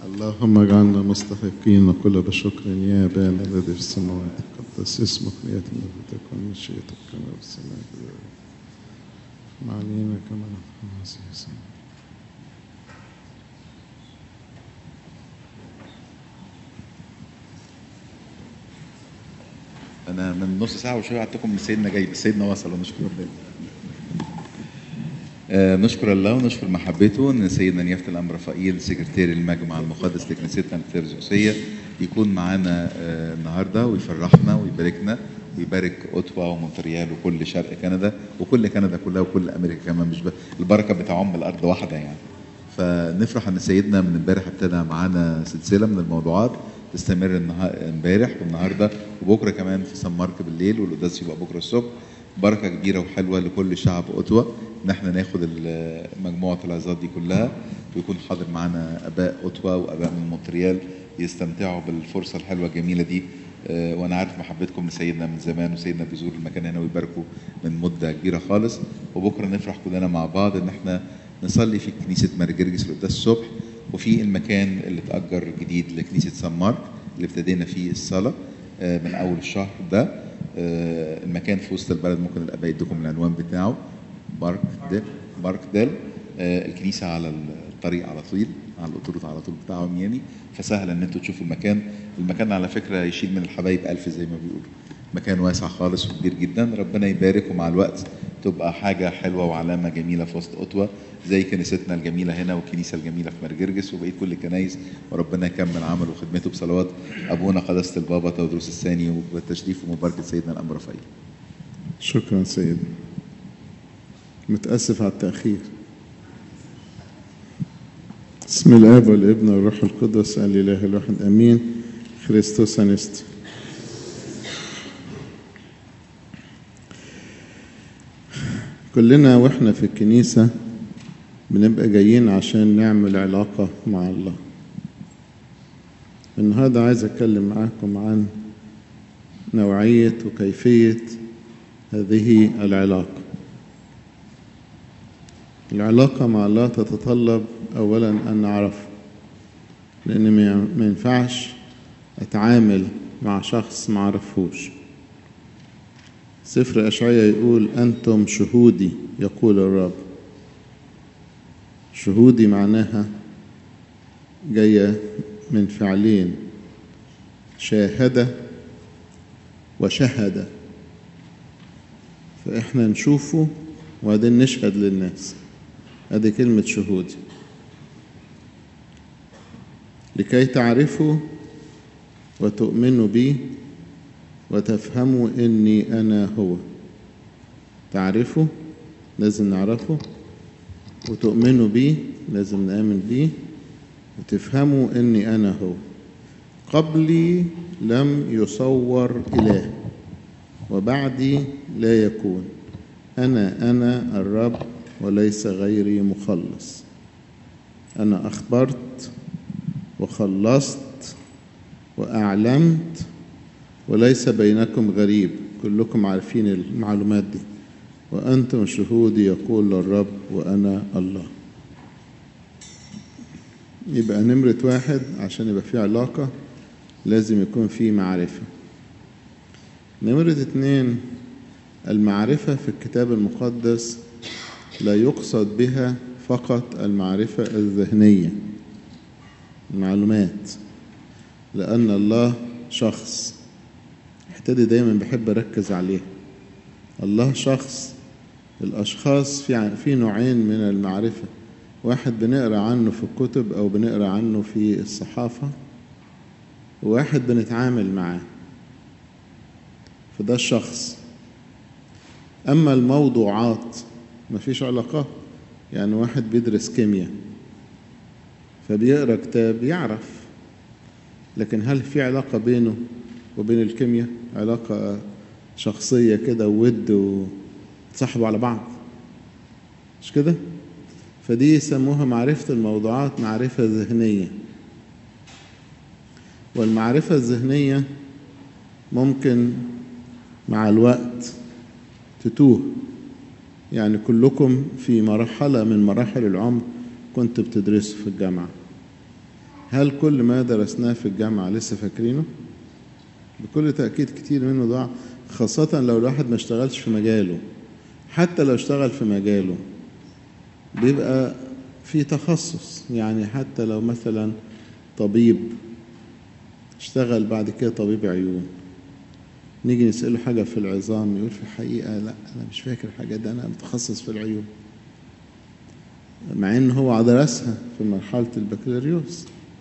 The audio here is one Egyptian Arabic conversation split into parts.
اللهم اجعلنا مستحقين كل بشكر يا ابانا الذي في السماوات قدس اسمك ليأتي ملكوتك مشيئتك كما في السماء كذلك معلينا كما نفعل في السماء انا من نص ساعه وشويه قعدتكم ان سيدنا جاي بس سيدنا وصل ونشكر ربنا آه نشكر الله ونشكر محبته ان سيدنا نيافه الامر رفائيل سكرتير المجمع المقدس لكنيستنا الارثوذكسيه يكون معانا آه النهارده ويفرحنا ويباركنا ويبارك اوتوا ومونتريال وكل شرق كندا وكل كندا كلها وكل امريكا كمان مش ب... البركه بتعم الارض واحده يعني فنفرح ان سيدنا من امبارح ابتدى معانا سلسله من الموضوعات تستمر النها- امبارح والنهارده وبكره كمان في سان مارك بالليل والقداس يبقى بكره الصبح بركه كبيره وحلوه لكل شعب اوتوا ان احنا ناخد ال- مجموعه العظات دي كلها ويكون حاضر معانا اباء اوتوا واباء من مونتريال يستمتعوا بالفرصه الحلوه الجميله دي آه، وانا عارف محبتكم لسيدنا من زمان وسيدنا بيزور المكان هنا ويباركوا من مده كبيره خالص وبكره نفرح كلنا مع بعض ان احنا نصلي في كنيسه ماري جرجس القداس الصبح وفي المكان اللي اتأجر جديد لكنيسة سان مارك اللي ابتدينا فيه الصلاة آه، من أول الشهر ده آه، المكان في وسط البلد ممكن الآباء يدوكم العنوان بتاعه بارك ديل بارك ديل آه، الكنيسة على الطريق على طول على الأوتوروت على طول بتاعهم يعني فسهل إن أنتوا تشوفوا المكان المكان على فكرة يشيل من الحبايب ألف زي ما بيقولوا مكان واسع خالص وكبير جدا ربنا يبارك ومع الوقت تبقى حاجة حلوة وعلامة جميلة في وسط أوتوا زي كنيستنا الجميلة هنا والكنيسة الجميلة في مرجرجس وبقية كل الكنايس وربنا يكمل عمله وخدمته بصلوات أبونا قداسة البابا تودروس الثاني وبالتشريف ومباركة سيدنا الأمر رفايل شكرا سيدنا متأسف على التأخير بسم الآب والابن والروح القدس الإله الواحد أمين خريستوس أنست كلنا واحنا في الكنيسة بنبقى جايين عشان نعمل علاقة مع الله النهاردة عايز أتكلم معاكم عن نوعية وكيفية هذه العلاقة العلاقة مع الله تتطلب أولا أن نعرفه لأن ما ما ينفعش أتعامل مع شخص ما أعرفهوش سفر أشعياء يقول أنتم شهودي يقول الرب شهودي معناها جاية من فعلين شاهد وشهد فإحنا نشوفه وبعدين نشهد للناس ادي كلمة شهود لكي تعرفوا وتؤمنوا بي وتفهموا اني انا هو تعرفوا لازم نعرفه وتؤمنوا بي لازم نآمن بيه وتفهموا اني انا هو قبلي لم يصور اله وبعدي لا يكون انا انا الرب وليس غيري مخلص انا اخبرت وخلصت واعلمت وليس بينكم غريب كلكم عارفين المعلومات دي وانتم شهودي يقول الرب وانا الله يبقى نمرة واحد عشان يبقى في علاقة لازم يكون في معرفة نمرة اتنين المعرفة في الكتاب المقدس لا يقصد بها فقط المعرفة الذهنية المعلومات لأن الله شخص الحتة دي دايما بحب أركز عليها الله شخص الأشخاص في في نوعين من المعرفة واحد بنقرأ عنه في الكتب أو بنقرأ عنه في الصحافة وواحد بنتعامل معاه فده الشخص أما الموضوعات مفيش علاقات يعني واحد بيدرس كيمياء فبيقرا كتاب يعرف لكن هل في علاقة بينه وبين الكيمياء علاقة شخصية كده ود وتصاحبوا على بعض مش كده فدي يسموها معرفة الموضوعات معرفة ذهنية والمعرفة الذهنية ممكن مع الوقت تتوه يعني كلكم في مرحلة من مراحل العمر كنت بتدرسوا في الجامعة هل كل ما درسناه في الجامعة لسه فاكرينه؟ بكل تأكيد كتير منه ضاع خاصة لو الواحد ما اشتغلش في مجاله حتى لو اشتغل في مجاله بيبقى في تخصص يعني حتى لو مثلا طبيب اشتغل بعد كده طبيب عيون نيجي نسأله حاجة في العظام يقول في الحقيقة لا أنا مش فاكر حاجة ده أنا متخصص في العيون مع إن هو درسها في مرحلة البكالوريوس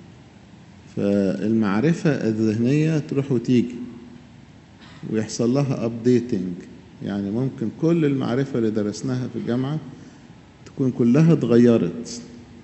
فالمعرفة الذهنية تروح وتيجي ويحصل لها ابديتنج يعني ممكن كل المعرفة اللي درسناها في الجامعة تكون كلها اتغيرت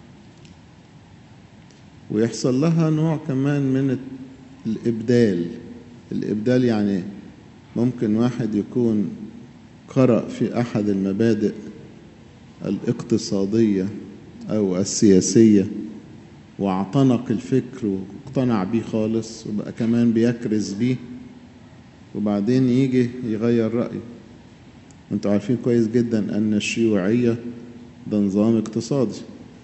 ويحصل لها نوع كمان من الإبدال الإبدال يعني ممكن واحد يكون قرأ في أحد المبادئ الاقتصادية أو السياسية واعتنق الفكر واقتنع بيه خالص وبقى كمان بيكرز بيه وبعدين يجي يغير رأيه انتوا عارفين كويس جدا أن الشيوعية ده نظام اقتصادي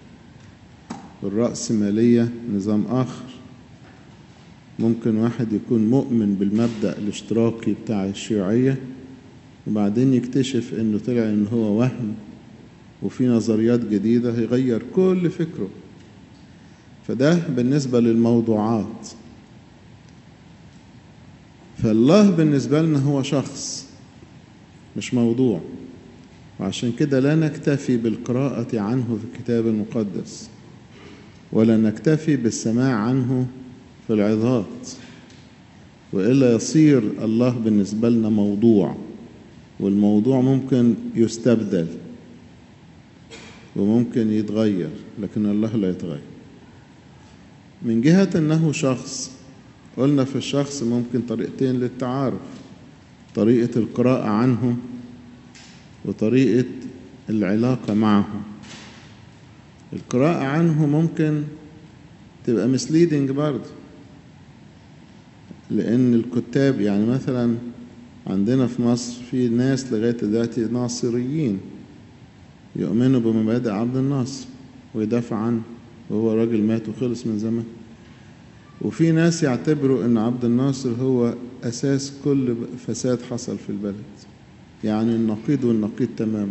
والرأسمالية نظام آخر ممكن واحد يكون مؤمن بالمبدأ الاشتراكي بتاع الشيوعية وبعدين يكتشف انه طلع ان هو وهم وفي نظريات جديدة هيغير كل فكره فده بالنسبة للموضوعات فالله بالنسبة لنا هو شخص مش موضوع وعشان كده لا نكتفي بالقراءة عنه في الكتاب المقدس ولا نكتفي بالسماع عنه في العظات وإلا يصير الله بالنسبة لنا موضوع والموضوع ممكن يستبدل وممكن يتغير لكن الله لا يتغير من جهة أنه شخص قلنا في الشخص ممكن طريقتين للتعارف طريقة القراءة عنه وطريقة العلاقة معه القراءة عنه ممكن تبقى مسليدنج برضه لأن الكتاب يعني مثلا عندنا في مصر في ناس لغاية دلوقتي ناصريين يؤمنوا بمبادئ عبد الناصر ويدافع عنه وهو راجل مات وخلص من زمان وفي ناس يعتبروا ان عبد الناصر هو اساس كل فساد حصل في البلد يعني النقيض والنقيض تماما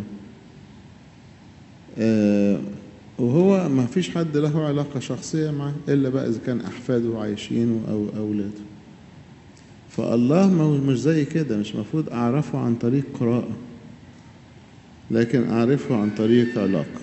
آه وهو ما فيش حد له علاقة شخصية معه إلا بقى إذا كان أحفاده عايشين أو أولاده فالله مش زي كده مش مفروض أعرفه عن طريق قراءة لكن أعرفه عن طريق علاقة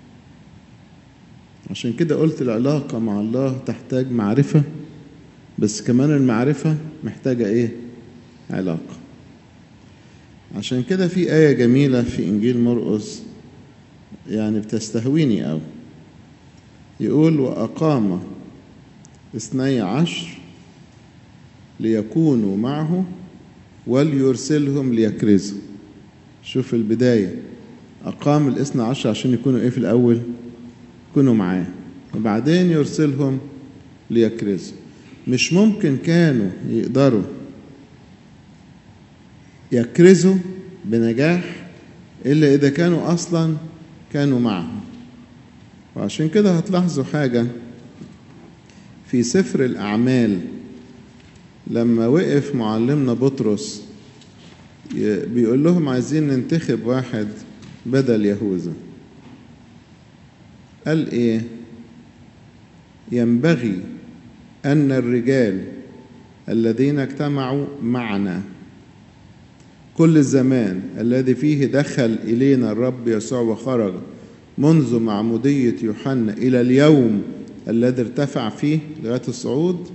عشان كده قلت العلاقة مع الله تحتاج معرفة بس كمان المعرفة محتاجة إيه؟ علاقة عشان كده في آية جميلة في إنجيل مرقس يعني بتستهويني أوي يقول وأقام اثني عشر ليكونوا معه وليرسلهم ليكرزوا شوف البداية أقام الاثنى عشر عشان يكونوا إيه في الأول يكونوا معاه وبعدين يرسلهم ليكرزوا مش ممكن كانوا يقدروا يكرزوا بنجاح إلا إذا كانوا أصلا كانوا معه وعشان كده هتلاحظوا حاجة في سفر الأعمال لما وقف معلمنا بطرس بيقول لهم عايزين ننتخب واحد بدل يهوذا قال ايه ينبغي ان الرجال الذين اجتمعوا معنا كل الزمان الذي فيه دخل الينا الرب يسوع وخرج منذ معموديه يوحنا الى اليوم الذي ارتفع فيه لغايه الصعود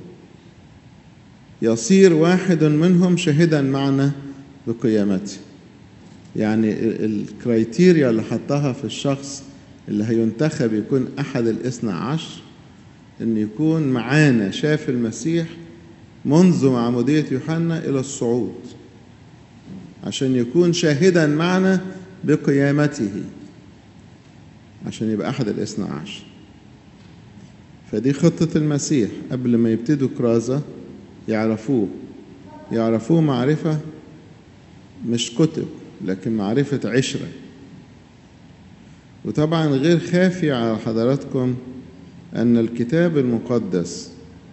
يصير واحد منهم شهدا معنا بقيامته يعني الكرايتيريا اللي حطها في الشخص اللي هينتخب يكون أحد الاثنى عشر إن يكون معانا شاف المسيح منذ معمودية يوحنا إلى الصعود عشان يكون شاهدا معنا بقيامته عشان يبقى أحد الاثنى عشر فدي خطة المسيح قبل ما يبتدوا كرازة يعرفوه يعرفوه معرفة مش كتب لكن معرفة عشرة وطبعا غير خافي على حضراتكم أن الكتاب المقدس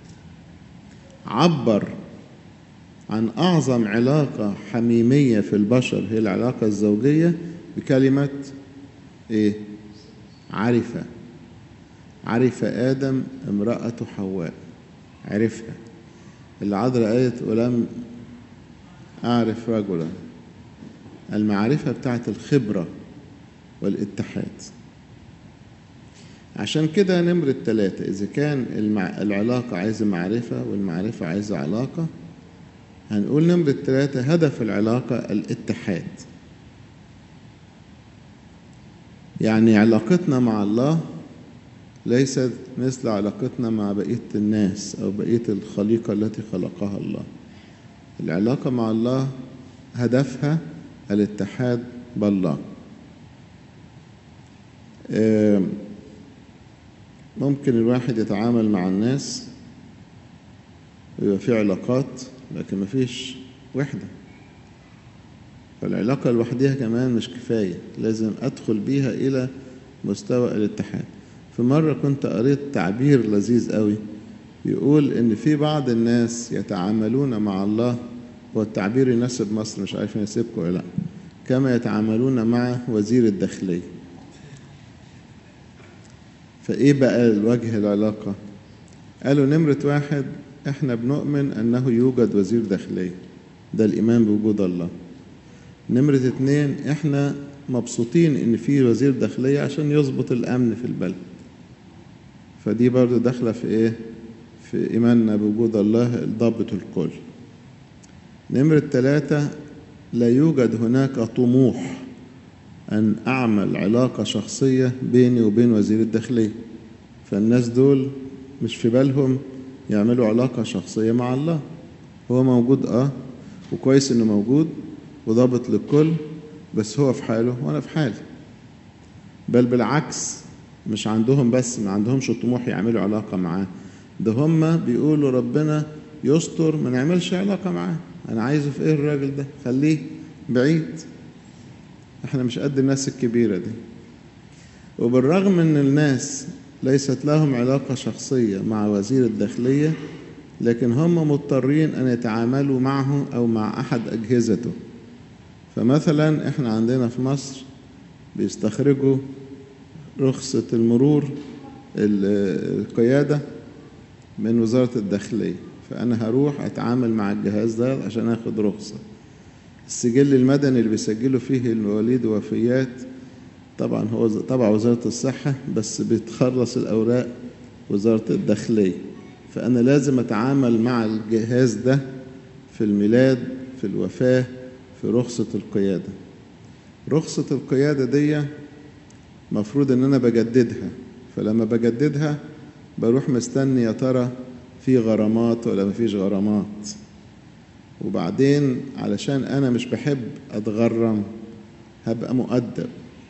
عبر عن أعظم علاقة حميمية في البشر هي العلاقة الزوجية بكلمة إيه؟ عرف عرف آدم امرأة حواء عرفها العذراء قالت ولم أعرف رجلا المعرفة بتاعت الخبرة والاتحاد عشان كده نمرة ثلاثة إذا كان المع... العلاقة عايزة معرفة والمعرفة عايزة علاقة هنقول نمرة ثلاثة هدف العلاقة الاتحاد يعني علاقتنا مع الله ليست مثل علاقتنا مع بقية الناس أو بقية الخليقة التي خلقها الله العلاقة مع الله هدفها الاتحاد بالله ممكن الواحد يتعامل مع الناس ويبقى في علاقات لكن مفيش وحدة فالعلاقة لوحدها كمان مش كفاية لازم أدخل بيها إلى مستوى الاتحاد في مرة كنت قريت تعبير لذيذ قوي يقول إن في بعض الناس يتعاملون مع الله هو التعبير يناسب مصر مش عارف يناسبكم ولا لا كما يتعاملون مع وزير الداخلية فإيه بقى الوجه العلاقة قالوا نمرة واحد احنا بنؤمن أنه يوجد وزير داخلية ده الإيمان بوجود الله نمرة اتنين احنا مبسوطين ان في وزير داخلية عشان يظبط الامن في البلد فدي برضو داخلة في ايه في ايماننا بوجود الله ضابط الكل نمرة ثلاثة لا يوجد هناك طموح أن أعمل علاقة شخصية بيني وبين وزير الداخلية فالناس دول مش في بالهم يعملوا علاقة شخصية مع الله هو موجود اه وكويس انه موجود وضابط للكل بس هو في حاله وانا في حالي بل بالعكس مش عندهم بس ما عندهمش طموح يعملوا علاقة معاه ده هم بيقولوا ربنا يستر ما نعملش علاقة معاه انا عايزه في ايه الراجل ده خليه بعيد احنا مش قد الناس الكبيرة دي وبالرغم ان الناس ليست لهم علاقة شخصية مع وزير الداخلية لكن هم مضطرين أن يتعاملوا معه أو مع أحد أجهزته فمثلا احنا عندنا في مصر بيستخرجوا رخصة المرور القيادة من وزارة الداخلية فأنا هروح أتعامل مع الجهاز ده عشان أخد رخصة السجل المدني اللي بيسجلوا فيه المواليد ووفيات طبعا هو تبع وزارة الصحة بس بتخلص الأوراق وزارة الداخلية فأنا لازم أتعامل مع الجهاز ده في الميلاد في الوفاة في رخصة القيادة رخصة القيادة دي مفروض إن أنا بجددها فلما بجددها بروح مستني يا ترى في غرامات ولا مفيش غرامات وبعدين علشان أنا مش بحب أتغرم هبقى مؤدب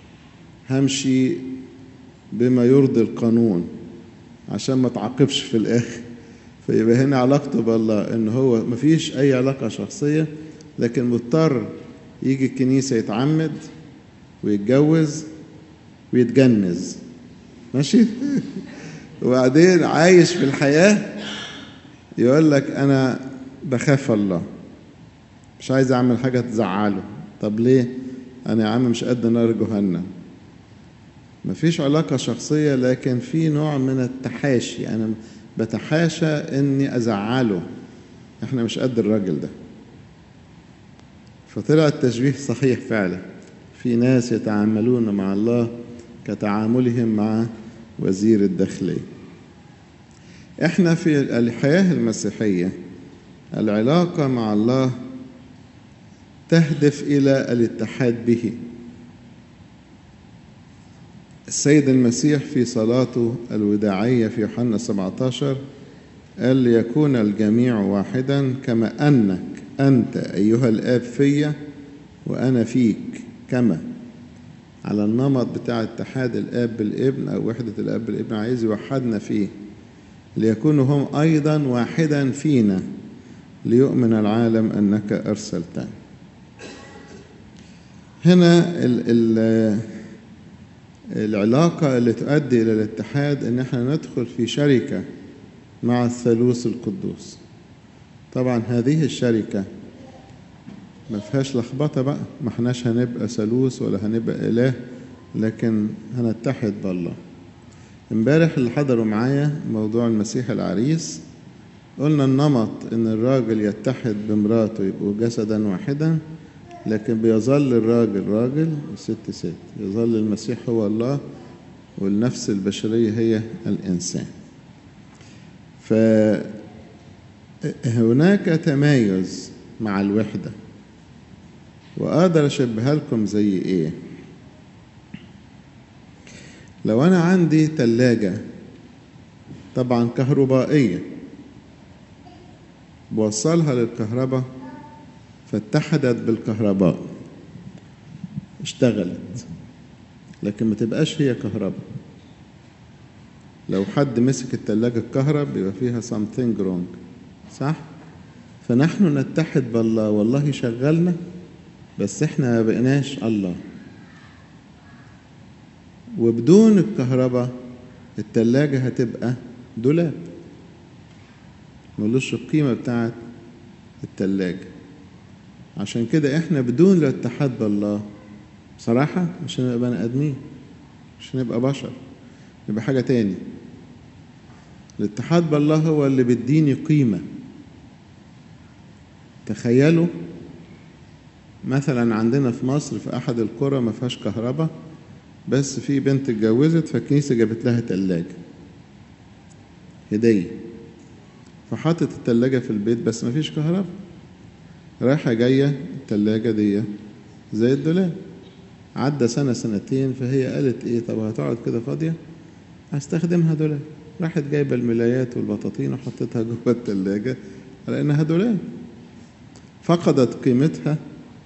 همشي بما يرضي القانون عشان ما تعاقبش في الآخر فيبقى هنا علاقته بالله إن هو مفيش أي علاقة شخصية لكن مضطر يجي الكنيسة يتعمد ويتجوز ويتجنز ماشي وبعدين عايش في الحياة يقول لك أنا بخاف الله مش عايز أعمل حاجة تزعله طب ليه؟ أنا يا عم مش قد نار جهنم مفيش علاقة شخصية لكن في نوع من التحاشي أنا بتحاشى إني أزعله إحنا مش قد الراجل ده فطلع التشبيه صحيح فعلا في ناس يتعاملون مع الله كتعاملهم مع وزير الداخلية احنا في الحياة المسيحية العلاقة مع الله تهدف إلى الاتحاد به السيد المسيح في صلاته الوداعية في يوحنا 17 قال ليكون الجميع واحدا كما أنك أنت أيها الآب فيا وأنا فيك كما على النمط بتاع اتحاد الآب بالابن أو وحدة الآب بالابن عايز يوحدنا فيه ليكونوا هم أيضا واحدا فينا ليؤمن العالم أنك أرسلتني هنا ال ال العلاقة اللي تؤدي إلى الاتحاد إن احنا ندخل في شركة مع الثالوث القدوس طبعا هذه الشركة ما فيهاش لخبطة بقى ما احناش هنبقى ثالوث ولا هنبقى إله لكن هنتحد بالله امبارح اللي حضروا معايا موضوع المسيح العريس قلنا النمط ان الراجل يتحد بمراته يبقوا جسدا واحدا لكن بيظل الراجل راجل والست ست يظل المسيح هو الله والنفس البشرية هي الإنسان فهناك تمايز مع الوحدة وأقدر أشبهها لكم زي إيه لو أنا عندي تلاجة طبعا كهربائية بوصلها للكهرباء فاتحدت بالكهرباء اشتغلت لكن ما تبقاش هي كهرباء لو حد مسك التلاجة الكهرب بيبقى فيها something wrong صح؟ فنحن نتحد بالله والله شغلنا بس احنا ما بقيناش الله وبدون الكهرباء التلاجة هتبقى دولاب ملوش القيمة بتاعت التلاجة عشان كده احنا بدون الاتحاد بالله بصراحة مش هنبقى بني آدمين مش هنبقى بشر نبقى حاجة تاني الاتحاد بالله هو اللي بيديني قيمة تخيلوا مثلا عندنا في مصر في أحد القرى ما فيهاش كهرباء بس في بنت اتجوزت فالكنيسة جابت لها تلاجة هدية فحطت التلاجة في البيت بس ما فيش كهرباء رايحة جاية التلاجة دي زي الدولاب عدى سنة سنتين فهي قالت ايه طب هتقعد كده فاضية هستخدمها دولاب راحت جايبة الملايات والبطاطين وحطيتها جوه التلاجة على انها دولاب فقدت قيمتها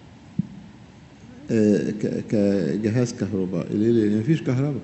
كجهاز كهربائي ليه؟ لأن مفيش كهرباء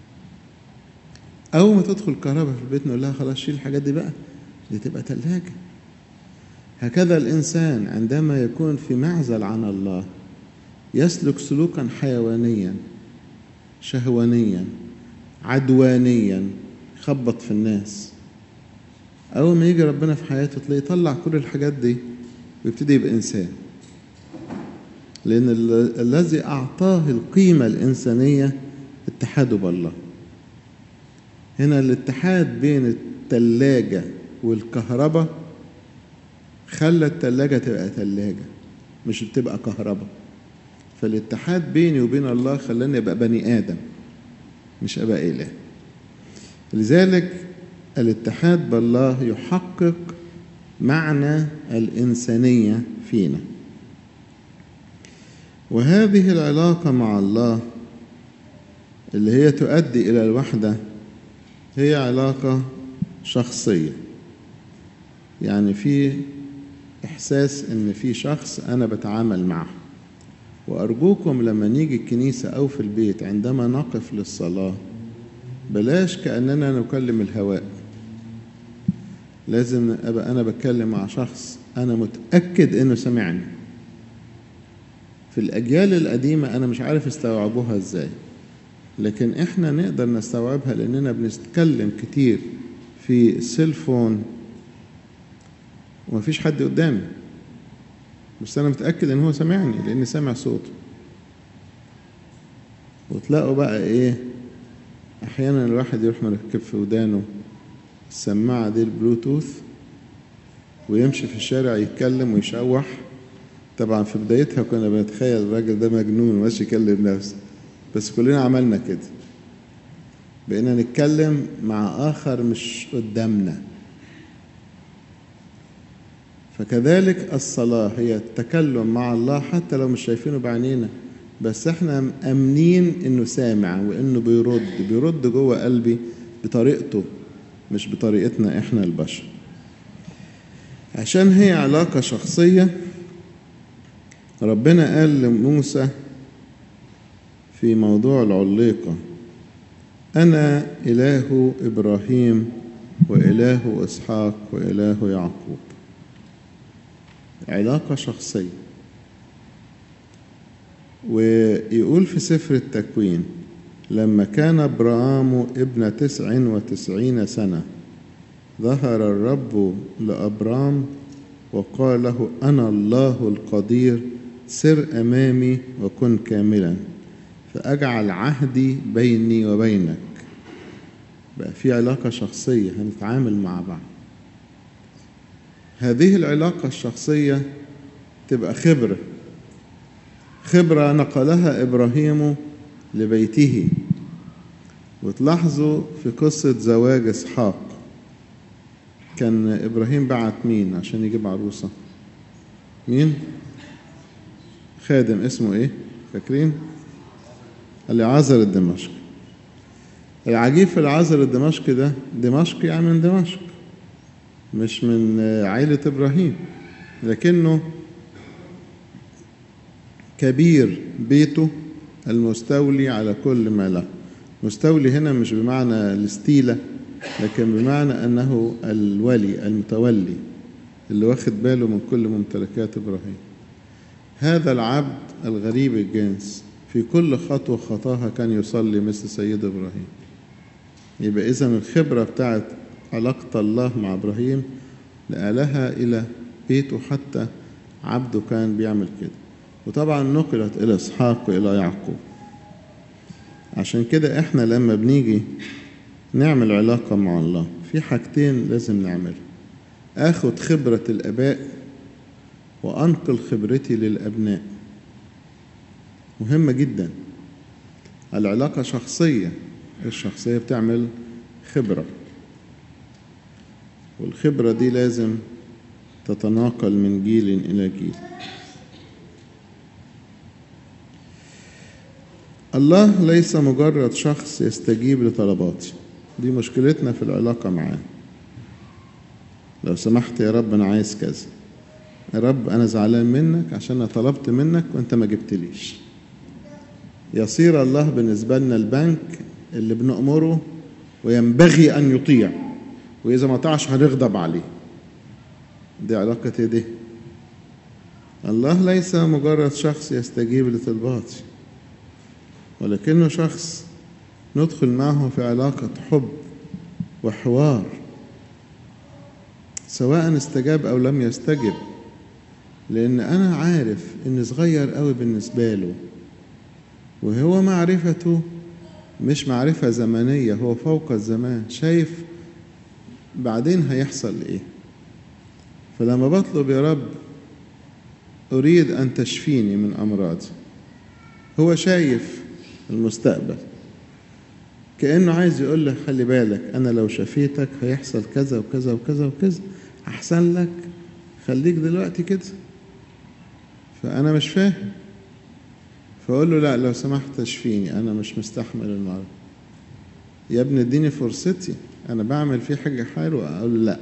أول ما تدخل كهرباء في البيت نقول لها خلاص شيل الحاجات دي بقى دي تبقى تلاجة هكذا الإنسان عندما يكون في معزل عن الله يسلك سلوكا حيوانيا شهوانيا عدوانيا يخبط في الناس أول ما يجي ربنا في حياته تلاقيه يطلع كل الحاجات دي ويبتدي يبقى إنسان لأن الذي أعطاه القيمة الإنسانية اتحاده بالله هنا الاتحاد بين التلاجة والكهرباء خلى التلاجة تبقى تلاجة مش بتبقى كهرباء فالاتحاد بيني وبين الله خلاني أبقى بني آدم مش أبقى إله لذلك الاتحاد بالله يحقق معنى الإنسانية فينا وهذه العلاقة مع الله اللي هي تؤدي إلى الوحدة هي علاقة شخصية يعني في إحساس إن في شخص أنا بتعامل معه وأرجوكم لما نيجي الكنيسة أو في البيت عندما نقف للصلاة بلاش كأننا نكلم الهواء لازم أبقى أنا بتكلم مع شخص أنا متأكد إنه سمعني في الأجيال القديمة أنا مش عارف استوعبوها إزاي لكن إحنا نقدر نستوعبها لأننا بنتكلم كتير في السيلفون ومفيش حد قدامي بس أنا متأكد إن هو سامعني لأني سامع صوته وتلاقوا بقى إيه أحيانا الواحد يروح مركب في ودانه السماعة دي البلوتوث ويمشي في الشارع يتكلم ويشوح طبعا في بدايتها كنا بنتخيل الراجل ده مجنون ماشي يكلم نفسه بس كلنا عملنا كده بقينا نتكلم مع آخر مش قدامنا فكذلك الصلاة هي التكلم مع الله حتى لو مش شايفينه بعينينا بس احنا مأمنين انه سامع وانه بيرد بيرد جوه قلبي بطريقته مش بطريقتنا احنا البشر عشان هي علاقة شخصية ربنا قال لموسى في موضوع العليقة أنا إله إبراهيم وإله إسحاق وإله يعقوب علاقة شخصية ويقول في سفر التكوين لما كان ابرام ابن تسع وتسعين سنة ظهر الرب لأبرام وقال له أنا الله القدير سر أمامي وكن كاملا فأجعل عهدي بيني وبينك بقى في علاقة شخصية هنتعامل مع بعض هذه العلاقة الشخصية تبقى خبرة خبرة نقلها إبراهيم لبيته وتلاحظوا في قصة زواج إسحاق كان إبراهيم بعت مين عشان يجيب عروسة مين خادم اسمه إيه فاكرين العازر الدمشقي العجيب في العازر الدمشقي ده دمشق يعني من دمشق مش من عائلة إبراهيم لكنه كبير بيته المستولي على كل ما له مستولي هنا مش بمعنى الاستيلة لكن بمعنى أنه الولي المتولي اللي واخد باله من كل ممتلكات إبراهيم هذا العبد الغريب الجنس في كل خطوة خطاها كان يصلي مثل سيد إبراهيم يبقى إذا الخبرة بتاعت علاقة الله مع إبراهيم نقلها إلى بيته حتى عبده كان بيعمل كده وطبعا نقلت إلى إسحاق وإلى يعقوب عشان كده إحنا لما بنيجي نعمل علاقة مع الله في حاجتين لازم نعملها آخد خبرة الآباء وأنقل خبرتي للأبناء مهمة جدا العلاقة شخصية الشخصية بتعمل خبرة والخبرة دي لازم تتناقل من جيل إلى جيل الله ليس مجرد شخص يستجيب لطلباتي دي مشكلتنا في العلاقة معاه لو سمحت يا رب أنا عايز كذا يا رب أنا زعلان منك عشان أنا طلبت منك وأنت ما جبتليش يصير الله بالنسبة لنا البنك اللي بنأمره وينبغي أن يطيع وإذا ما طاعش هنغضب عليه دي علاقة إيه دي الله ليس مجرد شخص يستجيب لطلباتي ولكنه شخص ندخل معه في علاقة حب وحوار سواء استجاب أو لم يستجب لأن أنا عارف إن صغير قوي بالنسبة له وهو معرفته مش معرفة زمنية هو فوق الزمان شايف بعدين هيحصل إيه فلما بطلب يا رب أريد أن تشفيني من أمراضي هو شايف المستقبل كأنه عايز يقول لك خلي بالك أنا لو شفيتك هيحصل كذا وكذا وكذا وكذا أحسن لك خليك دلوقتي كده فأنا مش فاهم فأقول له لا لو سمحت تشفيني أنا مش مستحمل المرض يا ابني اديني فرصتي أنا بعمل فيه حاجة حلوة أقول له لا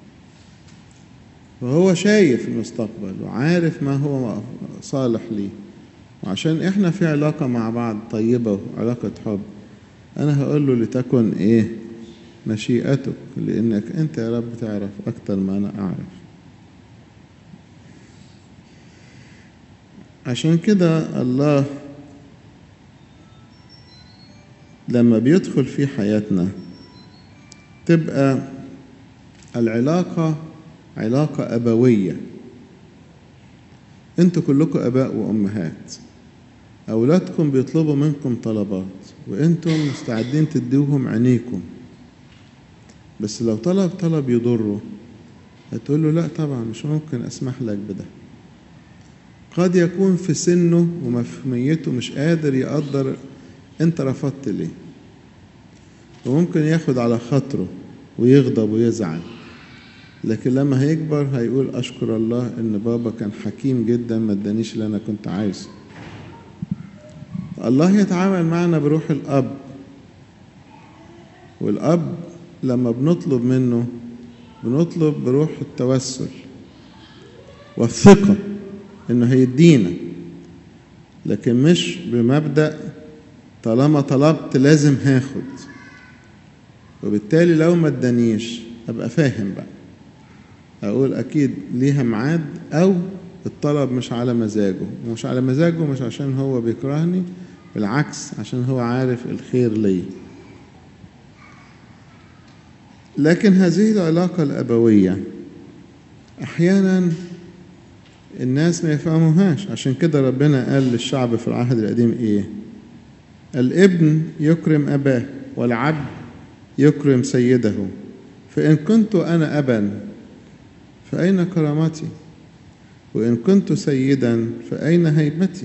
وهو شايف المستقبل وعارف ما هو صالح ليه وعشان احنا في علاقة مع بعض طيبة وعلاقة حب أنا هقول له لتكن إيه مشيئتك لأنك أنت يا رب تعرف أكتر ما أنا أعرف عشان كده الله لما بيدخل في حياتنا تبقى العلاقة علاقة أبوية انتوا كلكم أباء وأمهات أولادكم بيطلبوا منكم طلبات وانتم مستعدين تديوهم عينيكم بس لو طلب طلب يضره هتقول له لا طبعا مش ممكن أسمح لك بده قد يكون في سنه ومفهميته مش قادر يقدر انت رفضت ليه وممكن ياخد على خاطره ويغضب ويزعل لكن لما هيكبر هيقول أشكر الله إن بابا كان حكيم جدا ما ادانيش اللي أنا كنت عايزه الله يتعامل معنا بروح الأب والأب لما بنطلب منه بنطلب بروح التوسل والثقة إنه هيدينا لكن مش بمبدأ طالما طلبت لازم هاخد وبالتالي لو ما ادانيش ابقى فاهم بقى اقول اكيد ليها ميعاد او الطلب مش على مزاجه مش على مزاجه مش عشان هو بيكرهني بالعكس عشان هو عارف الخير ليه لكن هذه العلاقة الأبوية أحيانا الناس ما يفهموهاش عشان كده ربنا قال للشعب في العهد القديم إيه الابن يكرم أباه والعبد يكرم سيده فإن كنت أنا أبا فأين كرامتي وإن كنت سيدا فأين هيبتي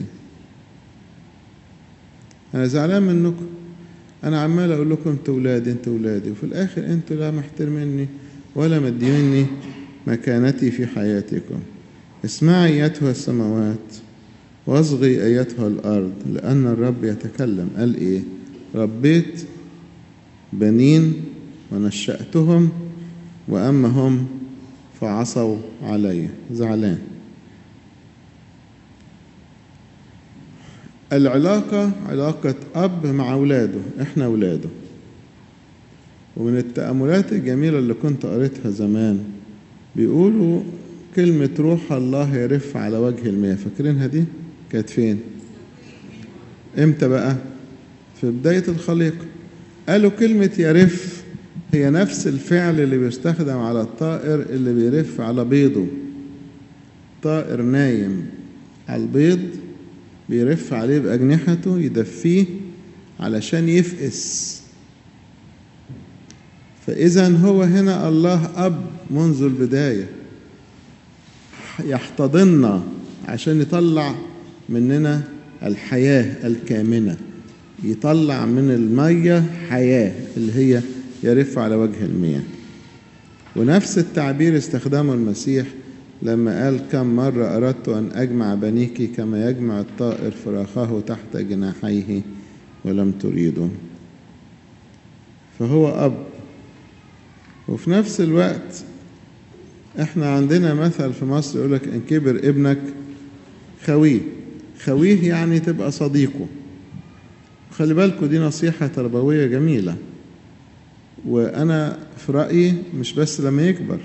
أنا زعلان منكم أنا عمال أقول لكم أنتوا ولادي أنتوا ولادي وفي الآخر أنتوا لا محترميني ولا مديني مكانتي في حياتكم اسمعي أيتها السماوات واصغي أيتها الأرض لأن الرب يتكلم قال إيه ربيت بنين ونشأتهم وأما هم فعصوا علي زعلان العلاقة علاقة أب مع أولاده إحنا أولاده ومن التأملات الجميلة اللي كنت قريتها زمان بيقولوا كلمة روح الله يرف على وجه المياه فاكرينها دي كانت فين امتى بقى في بداية الخليقة قالوا كلمة يرف هي نفس الفعل اللي بيستخدم على الطائر اللي بيرف على بيضه طائر نايم على البيض بيرف عليه بأجنحته يدفيه علشان يفقس فإذا هو هنا الله أب منذ البداية يحتضننا عشان يطلع مننا الحياة الكامنة يطلع من المية حياة اللي هي يرف على وجه المياه ونفس التعبير استخدمه المسيح لما قال كم مرة أردت أن أجمع بنيك كما يجمع الطائر فراخه تحت جناحيه ولم تريدوا فهو أب وفي نفس الوقت احنا عندنا مثل في مصر يقولك ان كبر ابنك خويه خويه يعني تبقى صديقه خلي بالكوا دي نصيحة تربوية جميلة وأنا في رأيي مش بس لما يكبر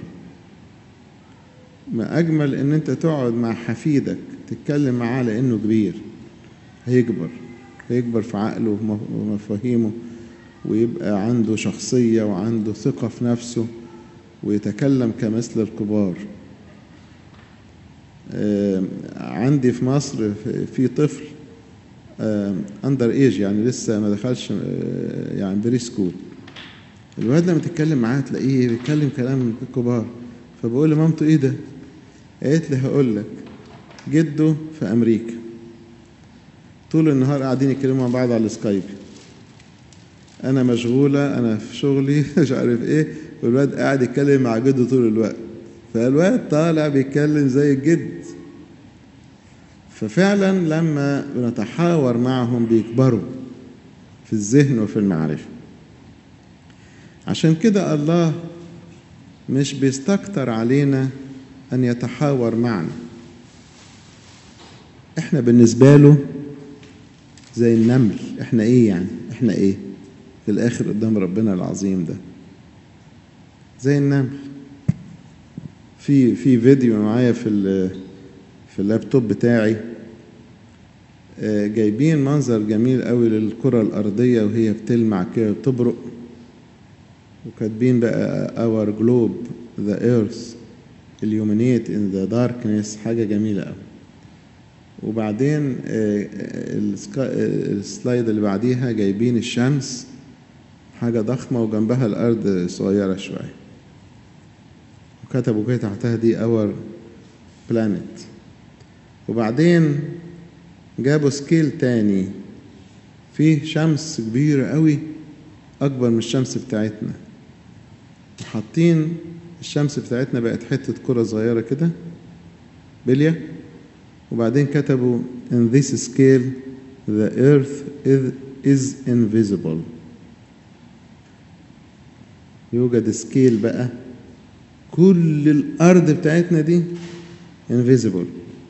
ما أجمل إن أنت تقعد مع حفيدك تتكلم معاه لأنه كبير هيكبر هيكبر في عقله ومفاهيمه ويبقى عنده شخصية وعنده ثقة في نفسه ويتكلم كمثل الكبار عندي في مصر في طفل اندر ايج يعني لسه ما دخلش يعني بري سكول الواد لما تتكلم معاه تلاقيه بيتكلم كلام كبار فبقول لمامته ايه ده قالت لي هقول لك جده في امريكا طول النهار قاعدين يتكلموا مع بعض على السكايب انا مشغوله انا في شغلي مش عارف ايه والواد قاعد يتكلم مع جده طول الوقت فالواد طالع بيتكلم زي الجد ففعلا لما بنتحاور معهم بيكبروا في الذهن وفي المعرفة عشان كده الله مش بيستكتر علينا أن يتحاور معنا احنا بالنسبة له زي النمل احنا ايه يعني احنا ايه في الاخر قدام ربنا العظيم ده زي النمل في في فيديو معايا في في اللابتوب بتاعي جايبين منظر جميل قوي للكرة الأرضية وهي بتلمع كده وتبرق وكاتبين بقى our globe the earth illuminate in the darkness حاجة جميلة قوي وبعدين السلايد اللي بعديها جايبين الشمس حاجة ضخمة وجنبها الأرض صغيرة شوية وكتبوا كده تحتها دي our planet وبعدين جابوا سكيل تاني فيه شمس كبيرة قوي أكبر من الشمس بتاعتنا حاطين الشمس بتاعتنا بقت حتة كرة صغيرة كده بلية وبعدين كتبوا in this scale the earth is, is invisible يوجد سكيل بقى كل الأرض بتاعتنا دي invisible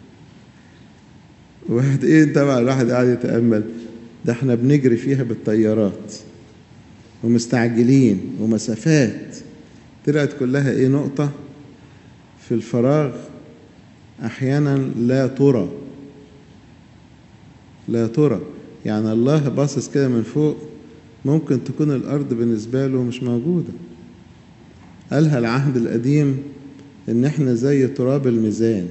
واحد ايه طبعا الواحد قاعد يتامل ده احنا بنجري فيها بالطيارات ومستعجلين ومسافات طلعت كلها ايه نقطة في الفراغ احيانا لا ترى لا ترى يعني الله باصص كده من فوق ممكن تكون الأرض بالنسبة له مش موجودة قالها العهد القديم إن إحنا زي تراب الميزان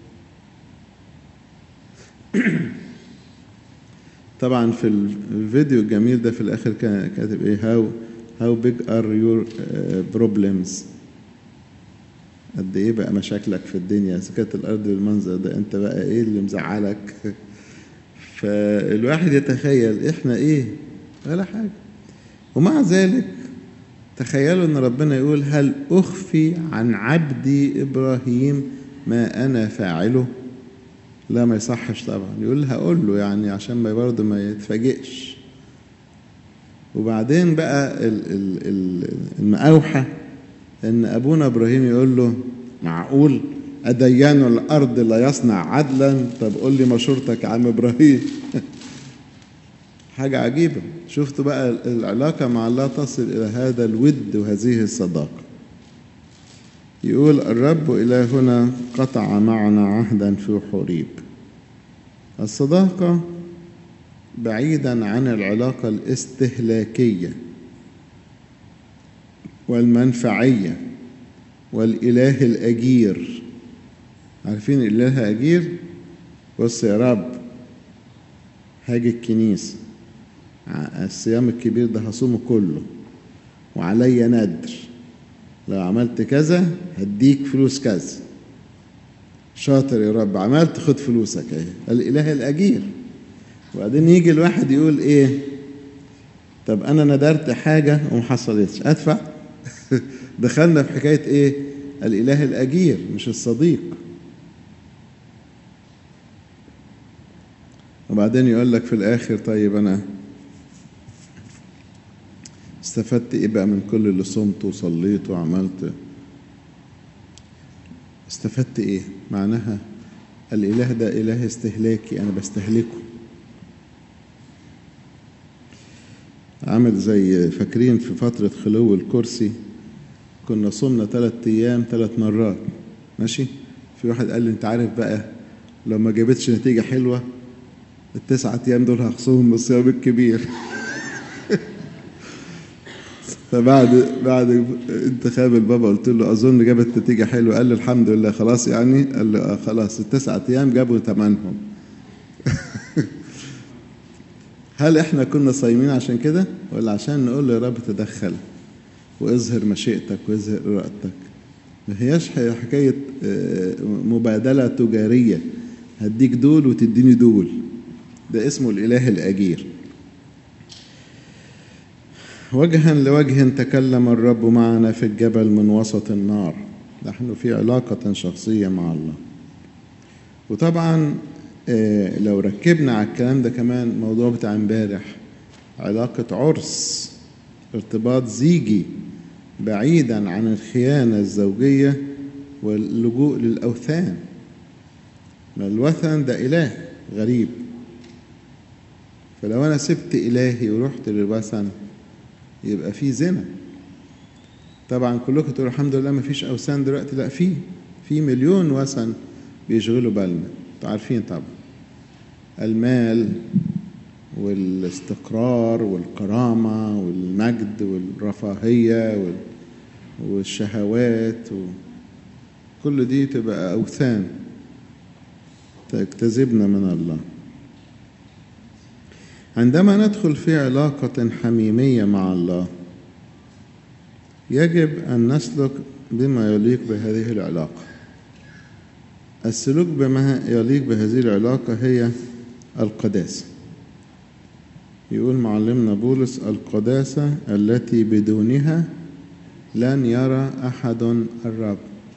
طبعا في الفيديو الجميل ده في الآخر كان كاتب إيه هاو هاو بيج ار يور بروبلمز قد ايه بقى مشاكلك في الدنيا اذا كانت الارض بالمنظر ده انت بقى ايه اللي مزعلك فالواحد يتخيل احنا ايه ولا حاجه ومع ذلك تخيلوا ان ربنا يقول هل اخفي عن عبدي ابراهيم ما انا فاعله لا ما يصحش طبعا يقول هقول له يعني عشان ما برضه ما يتفاجئش وبعدين بقى المأوحة ان ابونا ابراهيم يقول له معقول اديان الارض لا يصنع عدلا طب قول لي مشورتك يا عم ابراهيم حاجه عجيبه شفتوا بقى العلاقه مع الله تصل الى هذا الود وهذه الصداقه يقول الرب إلهنا قطع معنا عهدا في حوريب الصداقة بعيدا عن العلاقة الاستهلاكية والمنفعية والإله الأجير عارفين الإله أجير بص يا رب هاجي الكنيسة الصيام الكبير ده هصومه كله وعليا ندر لو عملت كذا هديك فلوس كذا شاطر يا رب عملت خد فلوسك اهي الاله الاجير وبعدين يجي الواحد يقول ايه طب انا ندرت حاجه وما حصلتش ادفع دخلنا في حكايه ايه الاله الاجير مش الصديق وبعدين يقول لك في الاخر طيب انا استفدت ايه بقى من كل اللي صمت وصليت وعملت استفدت ايه معناها الاله ده اله استهلاكي انا بستهلكه عامل زي فاكرين في فترة خلو الكرسي كنا صمنا ثلاث ايام ثلاث مرات ماشي في واحد قال لي انت عارف بقى لو ما جابتش نتيجة حلوة التسعة ايام دول هخصهم بالصيام الكبير فبعد بعد انتخاب البابا قلت له اظن جابت نتيجه حلوه قال لي الحمد لله خلاص يعني قال لي آه خلاص التسعة ايام جابوا ثمنهم هل احنا كنا صايمين عشان كده ولا عشان نقول له يا رب تدخل واظهر مشيئتك واظهر ارادتك ما هياش حكايه مبادله تجاريه هديك دول وتديني دول ده اسمه الاله الاجير وجها لوجه تكلم الرب معنا في الجبل من وسط النار نحن في علاقة شخصية مع الله وطبعا لو ركبنا على الكلام ده كمان الموضوع بتاع امبارح علاقة عرس ارتباط زيجي بعيدا عن الخيانة الزوجية واللجوء للأوثان ما الوثن ده إله غريب فلو أنا سبت إلهي ورحت للوثن يبقى في زنا طبعا كلكم تقولوا الحمد لله ما فيش اوثان دلوقتي لا في في مليون وثن بيشغلوا بالنا انتوا عارفين طبعا المال والاستقرار والكرامة والمجد والرفاهية والشهوات كل دي تبقى أوثان تجتذبنا من الله عندما ندخل في علاقة حميمية مع الله يجب أن نسلك بما يليق بهذه العلاقة السلوك بما يليق بهذه العلاقة هي القداسة يقول معلمنا بولس القداسة التي بدونها لن يرى أحد الرب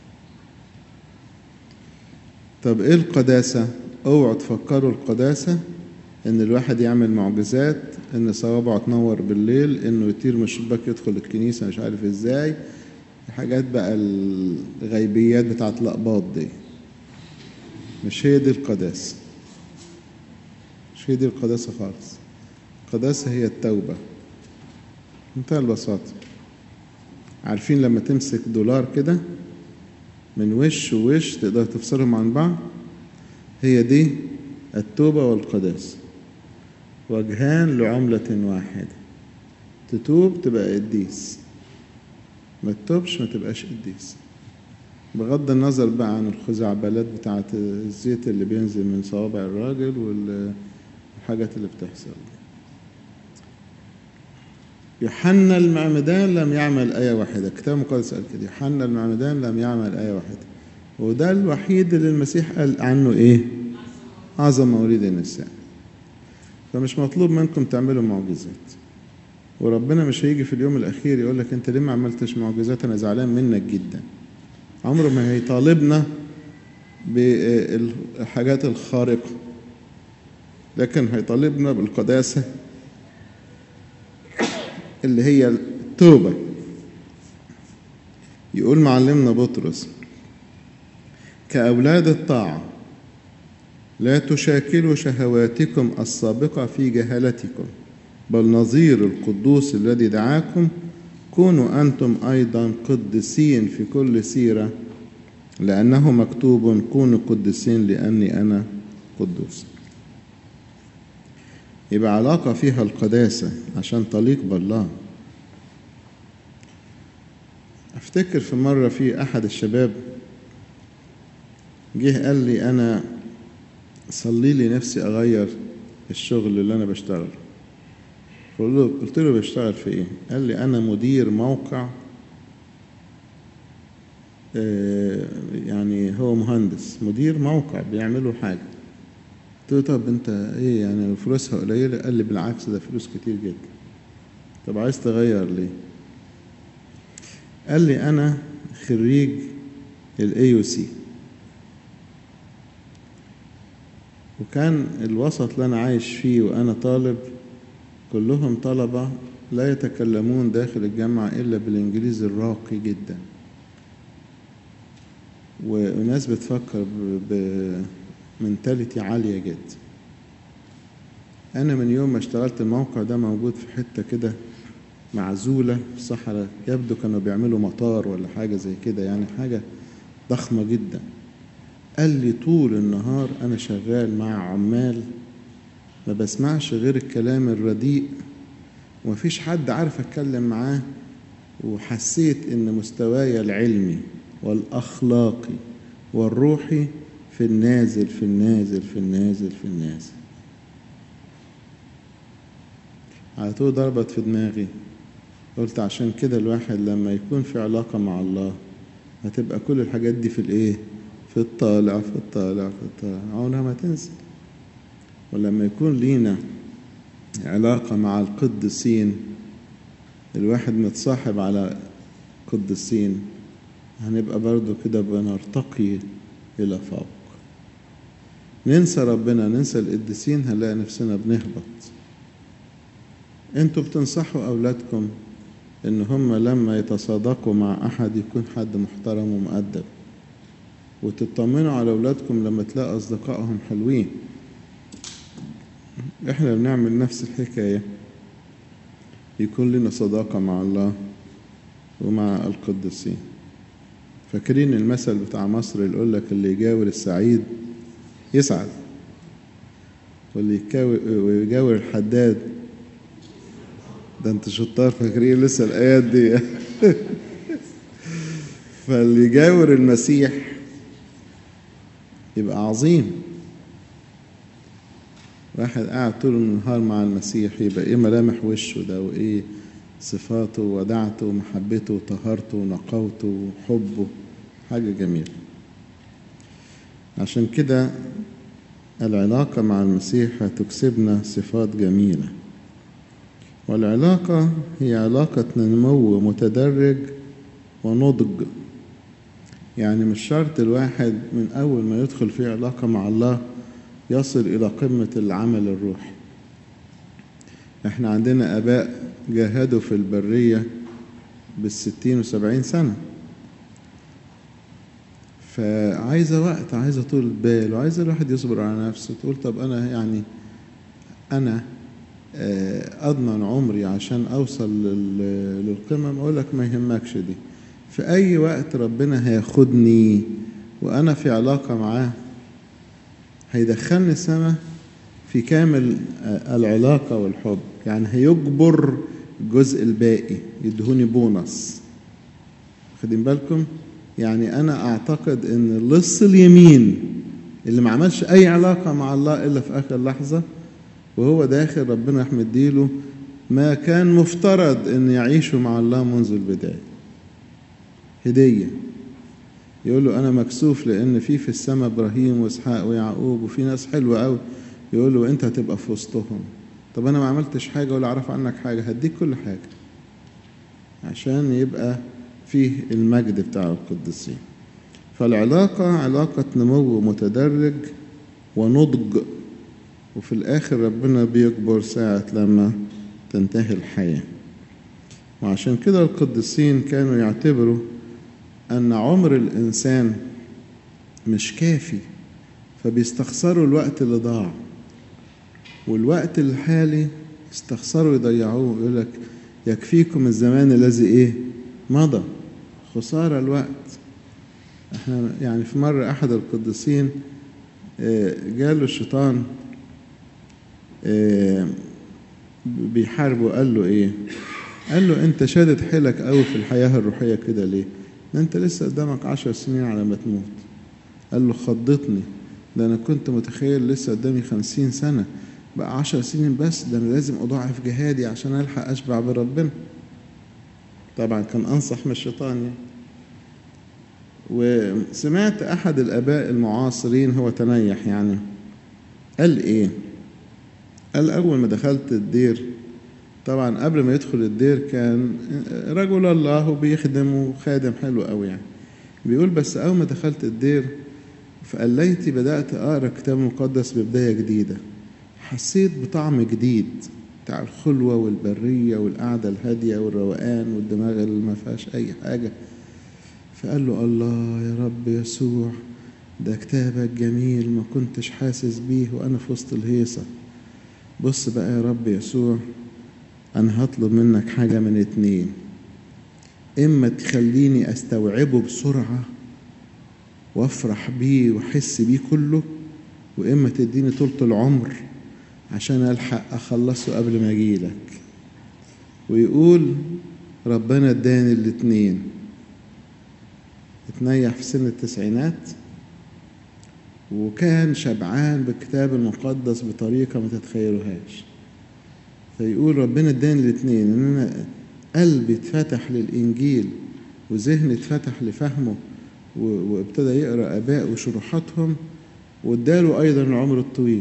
طب إيه القداسة؟ اوعوا تفكروا القداسة ان الواحد يعمل معجزات ان صوابعه تنور بالليل انه يطير من الشباك يدخل الكنيسه مش عارف ازاي حاجات بقى الغيبيات بتاعت الاقباط دي مش هي دي القداسه مش هي دي القداسه خالص القداسه هي التوبه منتهى البساطه عارفين لما تمسك دولار كده من وش ووش تقدر تفصلهم عن بعض هي دي التوبه والقداسه وجهان لعملة واحدة تتوب تبقى قديس ما تتوبش ما تبقاش قديس بغض النظر بقى عن الخزعبلات بتاعة الزيت اللي بينزل من صوابع الراجل والحاجات اللي بتحصل يوحنا المعمدان لم يعمل آية واحدة كتاب مقدس قال كده يوحنا المعمدان لم يعمل آية واحدة وده الوحيد اللي المسيح قال عنه إيه أعظم مولد النساء فمش مطلوب منكم تعملوا معجزات وربنا مش هيجي في اليوم الأخير يقول لك أنت ليه ما عملتش معجزات أنا زعلان منك جدا عمره ما هيطالبنا بالحاجات الخارقة لكن هيطالبنا بالقداسة اللي هي التوبة يقول معلمنا بطرس كأولاد الطاعة لا تشاكلوا شهواتكم السابقة في جهلتكم بل نظير القدوس الذي دعاكم كونوا أنتم أيضا قدسين في كل سيرة لأنه مكتوب كونوا قدسين لأني أنا قدوس يبقى علاقة فيها القداسة عشان تليق بالله أفتكر في مرة في أحد الشباب جه قال لي أنا صلي لي نفسي أغير الشغل اللي أنا بشتغله قلت له بشتغل في إيه؟ قال لي أنا مدير موقع يعني هو مهندس مدير موقع بيعملوا حاجة قلت له طب انت ايه يعني فلوسها قليلة قال لي بالعكس ده فلوس كتير جدا طب عايز تغير ليه قال لي انا خريج الاي يو سي وكان الوسط اللي انا عايش فيه وانا طالب كلهم طلبة لا يتكلمون داخل الجامعة إلا بالإنجليزي الراقي جدا وناس بتفكر بمنتاليتي عالية جدا أنا من يوم ما اشتغلت الموقع ده موجود في حتة كده معزولة في الصحراء يبدو كانوا بيعملوا مطار ولا حاجة زي كده يعني حاجة ضخمة جدا قال لي طول النهار أنا شغال مع عمال ما بسمعش غير الكلام الرديء ومفيش حد عارف أتكلم معاه وحسيت إن مستواي العلمي والأخلاقي والروحي في النازل في النازل في النازل في النازل على طول ضربت في دماغي قلت عشان كده الواحد لما يكون في علاقة مع الله هتبقى كل الحاجات دي في الايه في الطالع في الطالع في الطالع عمرها ما تنزل ولما يكون لينا علاقة مع القديسين الواحد متصاحب على قديسين هنبقى برضو كده بنرتقي إلى فوق ننسى ربنا ننسى القديسين هنلاقي نفسنا بنهبط انتوا بتنصحوا أولادكم إن هم لما يتصادقوا مع أحد يكون حد محترم ومؤدب وتطمنوا على أولادكم لما تلاقوا أصدقائهم حلوين إحنا بنعمل نفس الحكاية يكون لنا صداقة مع الله ومع القديسين فاكرين المثل بتاع مصر اللي يقول لك اللي يجاور السعيد يسعد واللي يجاور الحداد ده انت شطار فاكرين لسه الايات دي فاللي يجاور المسيح يبقى عظيم واحد قاعد طول النهار مع المسيح يبقى ايه ملامح وشه ده وايه صفاته ودعته ومحبته وطهارته ونقاوته وحبه حاجة جميلة عشان كده العلاقة مع المسيح هتكسبنا صفات جميلة والعلاقة هي علاقة نمو متدرج ونضج يعني مش شرط الواحد من أول ما يدخل في علاقة مع الله يصل إلى قمة العمل الروحي احنا عندنا آباء جاهدوا في البرية بالستين وسبعين سنة فعايزة وقت عايزة طول بال وعايزة الواحد يصبر على نفسه تقول طب أنا يعني أنا أضمن عمري عشان أوصل للقمم أقول لك ما يهمكش دي في أي وقت ربنا هياخدني وأنا في علاقة معاه هيدخلني السماء في في كامل العلاقة والحب يعني هيجبر الجزء الباقي يدهوني بونص خدين بالكم يعني أنا أعتقد أن اللص اليمين اللي ما عملش أي علاقة مع الله إلا في آخر لحظة وهو داخل ربنا يحمد ديله ما كان مفترض أن يعيشوا مع الله منذ البداية هدية يقول له أنا مكسوف لأن في في السماء إبراهيم وإسحاق ويعقوب وفي ناس حلوة أوي يقول له أنت هتبقى في وسطهم طب أنا ما عملتش حاجة ولا أعرف عنك حاجة هديك كل حاجة عشان يبقى فيه المجد بتاع القديسين فالعلاقة علاقة نمو متدرج ونضج وفي الآخر ربنا بيكبر ساعة لما تنتهي الحياة وعشان كده القديسين كانوا يعتبروا أن عمر الإنسان مش كافي فبيستخسروا الوقت اللي ضاع والوقت الحالي استخسروا يضيعوه يقول لك يكفيكم الزمان الذي ايه مضى خسارة الوقت احنا يعني في مرة أحد القديسين جاله الشيطان بيحاربه قال له ايه قال له انت شادد حيلك قوي في الحياة الروحية كده ليه ده انت لسه قدامك عشر سنين على ما تموت قال له خضتني ده انا كنت متخيل لسه قدامي خمسين سنة بقى عشر سنين بس ده انا لازم اضاعف جهادي عشان الحق اشبع بربنا طبعا كان انصح من الشيطان يعني وسمعت احد الاباء المعاصرين هو تنيح يعني قال ايه قال اول ما دخلت الدير طبعا قبل ما يدخل الدير كان رجل الله وبيخدم وخادم حلو قوي يعني بيقول بس اول ما دخلت الدير فقليتي بدأت أقرأ كتاب مقدس ببداية جديدة حسيت بطعم جديد بتاع الخلوة والبرية والقعدة الهادية والروقان والدماغ اللي ما فيهاش أي حاجة فقال له الله يا رب يسوع ده كتابك جميل ما كنتش حاسس بيه وأنا في وسط الهيصة بص بقى يا رب يسوع أنا هطلب منك حاجة من اتنين إما تخليني أستوعبه بسرعة وافرح بيه واحس بيه كله واما تديني طولة العمر عشان الحق اخلصه قبل ما اجيلك ويقول ربنا اداني الاتنين اتنيح في سن التسعينات وكان شبعان بالكتاب المقدس بطريقة ما تتخيلوهاش فيقول ربنا اداني الاتنين ان انا قلبي اتفتح للانجيل وذهني اتفتح لفهمه وابتدى يقرا اباء وشروحاتهم واداله ايضا العمر الطويل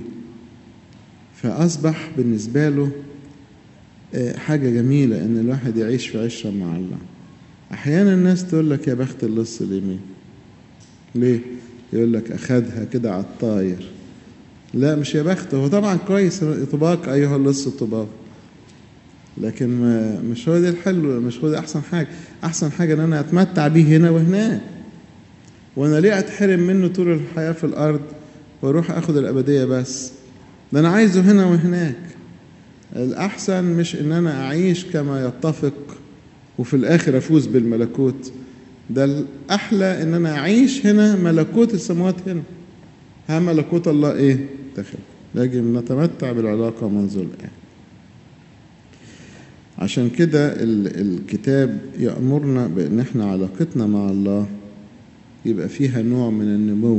فاصبح بالنسبه له حاجه جميله ان الواحد يعيش في عشره مع الله احيانا الناس تقول لك يا بخت اللص اليمين ليه يقول لك اخدها كده على الطاير لا مش يا بخت هو طبعا كويس طباق ايها اللص الطباق لكن ما مش هو ده الحلو مش هو ده احسن حاجه احسن حاجه ان انا اتمتع بيه هنا وهناك وانا ليه اتحرم منه طول الحياه في الارض واروح اخد الابديه بس ده انا عايزه هنا وهناك الاحسن مش ان انا اعيش كما يتفق وفي الاخر افوز بالملكوت ده الاحلى ان انا اعيش هنا ملكوت السماوات هنا ها ملكوت الله ايه داخل يجب نتمتع بالعلاقه منذ الان عشان كده الكتاب يأمرنا بأن احنا علاقتنا مع الله يبقى فيها نوع من النمو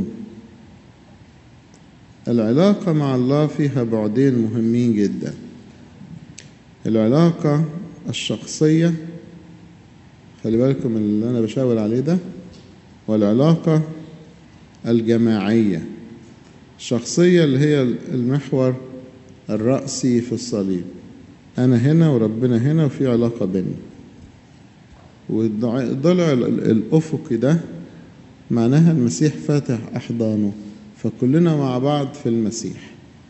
العلاقة مع الله فيها بعدين مهمين جدا العلاقة الشخصية خلي بالكم اللي أنا بشاور عليه ده والعلاقة الجماعية الشخصية اللي هي المحور الرأسي في الصليب أنا هنا وربنا هنا وفي علاقة بيننا والضلع الأفقي ده معناها المسيح فاتح أحضانه فكلنا مع بعض في المسيح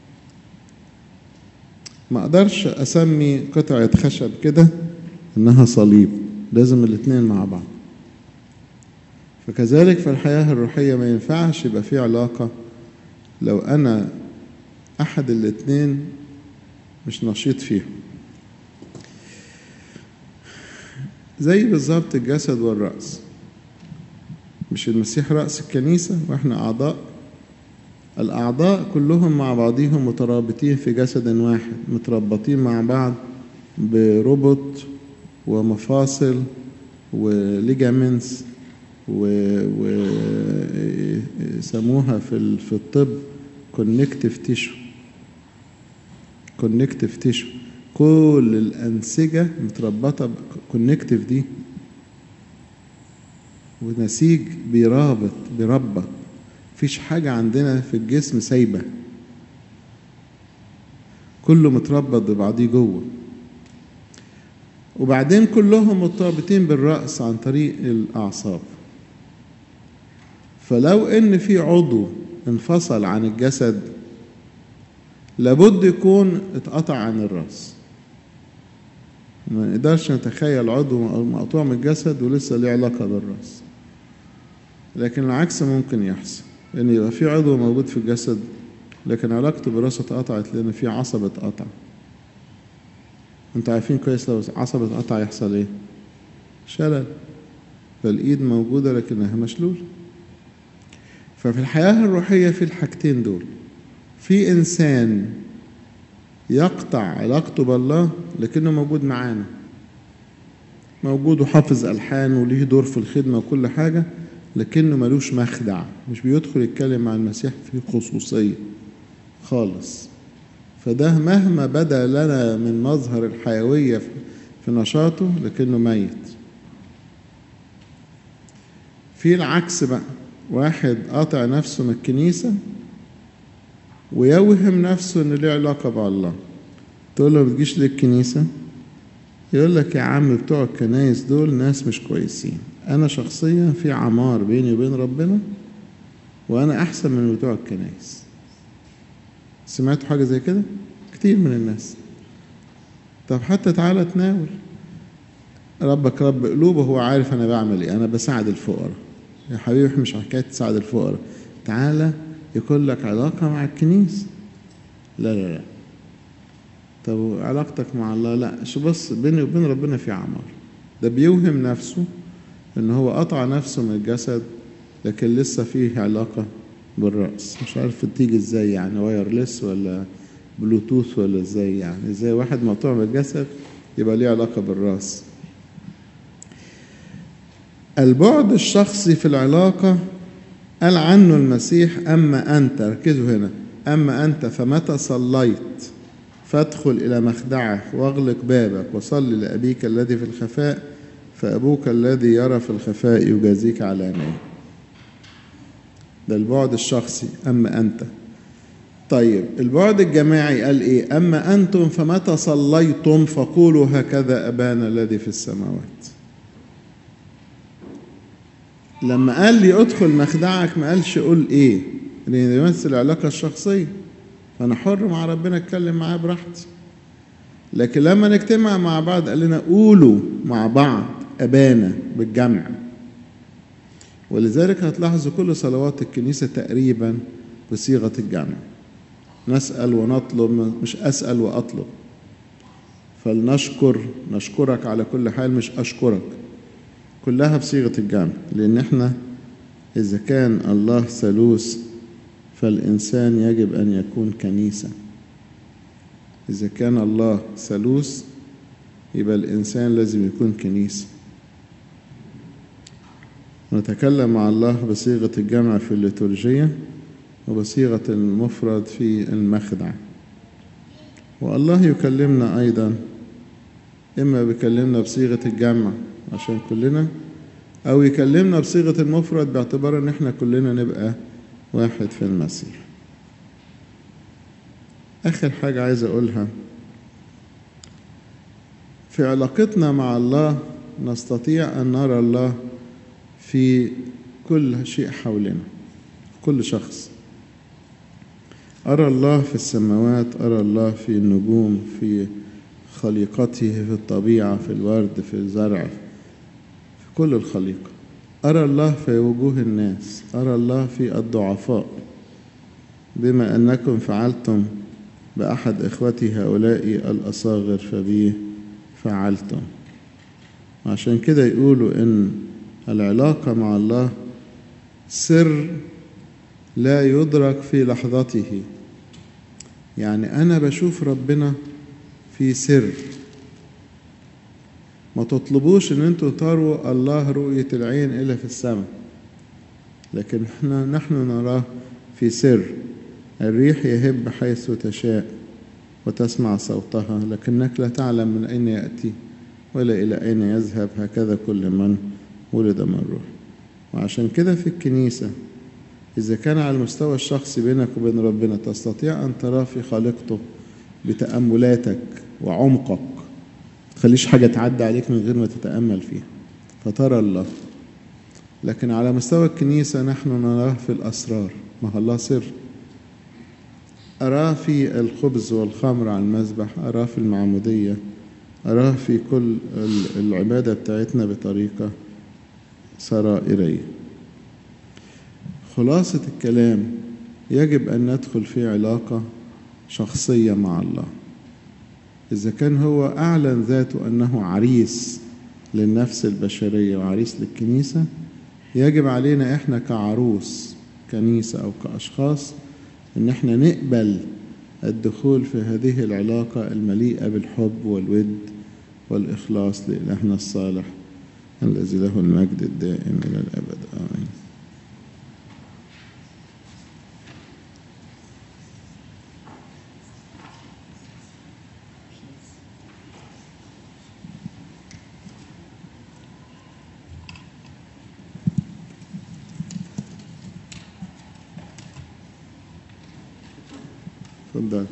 ما أقدرش أسمي قطعة خشب كده إنها صليب لازم الاتنين مع بعض فكذلك في الحياة الروحية ما ينفعش يبقى في علاقة لو أنا أحد الاتنين مش نشيط فيهم زي بالظبط الجسد والرأس مش المسيح رأس الكنيسة وإحنا أعضاء الأعضاء كلهم مع بعضهم مترابطين في جسد واحد متربطين مع بعض بربط ومفاصل وليجامنتس وسموها في في الطب كونكتيف تيشو كونكتيف تيشو كل الأنسجة متربطة كونكتيف دي ونسيج بيرابط بيربط مفيش حاجة عندنا في الجسم سايبة كله متربط ببعضيه جوه وبعدين كلهم مرتبطين بالرأس عن طريق الأعصاب فلو إن في عضو انفصل عن الجسد لابد يكون اتقطع عن الرأس ما نقدرش نتخيل عضو مقطوع من الجسد ولسه ليه علاقة بالرأس لكن العكس ممكن يحصل ان يبقى في عضو موجود في الجسد لكن علاقته بالراس اتقطعت لان في عصب اتقطع انتوا عارفين كويس لو عصب اتقطع يحصل ايه شلل فالايد موجوده لكنها مشلول ففي الحياه الروحيه في الحاجتين دول في انسان يقطع علاقته بالله لكنه موجود معانا موجود وحافظ الحان وليه دور في الخدمه وكل حاجه لكنه ملوش مخدع مش بيدخل يتكلم مع المسيح في خصوصية خالص فده مهما بدا لنا من مظهر الحيوية في نشاطه لكنه ميت في العكس بقى واحد قاطع نفسه من الكنيسة ويوهم نفسه ان ليه علاقة بالله تقول له ما بتجيش ليه الكنيسة يقول لك يا عم بتوع الكنايس دول ناس مش كويسين أنا شخصيا في عمار بيني وبين ربنا وأنا أحسن من بتوع الكنايس سمعتوا حاجة زي كده؟ كتير من الناس طب حتى تعالى تناول ربك رب قلوب وهو عارف أنا بعمل إيه أنا بساعد الفقراء يا حبيبي مش حكاية تساعد الفقراء تعالى يكون لك علاقة مع الكنيسة لا لا لا طب علاقتك مع الله لا شو بص بيني وبين ربنا في عمار ده بيوهم نفسه ان هو قطع نفسه من الجسد لكن لسه فيه علاقة بالرأس مش عارف تيجي ازاي يعني وايرلس ولا بلوتوث ولا ازاي يعني ازاي واحد مقطوع من الجسد يبقى ليه علاقة بالرأس البعد الشخصي في العلاقة قال عنه المسيح أما أنت ركزوا هنا أما أنت فمتى صليت فادخل إلى مخدعك واغلق بابك وصل لأبيك الذي في الخفاء فأبوك الذي يرى في الخفاء يجازيك علانية ده البعد الشخصي أما أنت طيب البعد الجماعي قال إيه أما أنتم فمتى صليتم فقولوا هكذا أبانا الذي في السماوات لما قال لي ادخل مخدعك ما قالش قول ايه لان يمثل العلاقة الشخصية فانا حر مع ربنا اتكلم معاه براحتي لكن لما نجتمع مع بعض قال لنا قولوا مع بعض أبانا بالجمع ولذلك هتلاحظوا كل صلوات الكنيسة تقريبا بصيغة الجمع نسأل ونطلب مش أسأل وأطلب فلنشكر نشكرك على كل حال مش أشكرك كلها بصيغة الجمع لأن احنا إذا كان الله ثالوث فالإنسان يجب أن يكون كنيسة إذا كان الله ثالوث يبقى الإنسان لازم يكون كنيسة نتكلم مع الله بصيغة الجمع في الليتورجية وبصيغة المفرد في المخدع والله يكلمنا أيضا إما بيكلمنا بصيغة الجمع عشان كلنا أو يكلمنا بصيغة المفرد باعتبار إن إحنا كلنا نبقى واحد في المسيح آخر حاجة عايز أقولها في علاقتنا مع الله نستطيع أن نرى الله في كل شيء حولنا في كل شخص أرى الله في السماوات أرى الله في النجوم في خليقته في الطبيعة في الورد في الزرع في كل الخليقة أرى الله في وجوه الناس أرى الله في الضعفاء بما أنكم فعلتم بأحد إخوتي هؤلاء الأصاغر فبي فعلتم عشان كده يقولوا إن العلاقة مع الله سر لا يدرك في لحظته يعني أنا بشوف ربنا في سر ما تطلبوش ان انتوا تروا الله رؤية العين الا في السماء لكن احنا نحن نراه في سر الريح يهب حيث تشاء وتسمع صوتها لكنك لا تعلم من اين ياتي ولا الى اين يذهب هكذا كل من ولد من روح وعشان كده في الكنيسه اذا كان على المستوى الشخصي بينك وبين ربنا تستطيع ان تراه في خالقته بتاملاتك وعمقك تخليش حاجة تعدي عليك من غير ما تتأمل فيها فترى الله لكن على مستوى الكنيسة نحن نراه في الأسرار ما هو الله سر أراه في الخبز والخمر على المذبح أراه في المعمودية أراه في كل العبادة بتاعتنا بطريقة سرائرية خلاصة الكلام يجب أن ندخل في علاقة شخصية مع الله إذا كان هو أعلن ذاته أنه عريس للنفس البشرية وعريس للكنيسة يجب علينا إحنا كعروس كنيسة أو كأشخاص إن إحنا نقبل الدخول في هذه العلاقة المليئة بالحب والود والإخلاص لإلهنا الصالح الذي له المجد الدائم إلى الأبد آمين اتفضل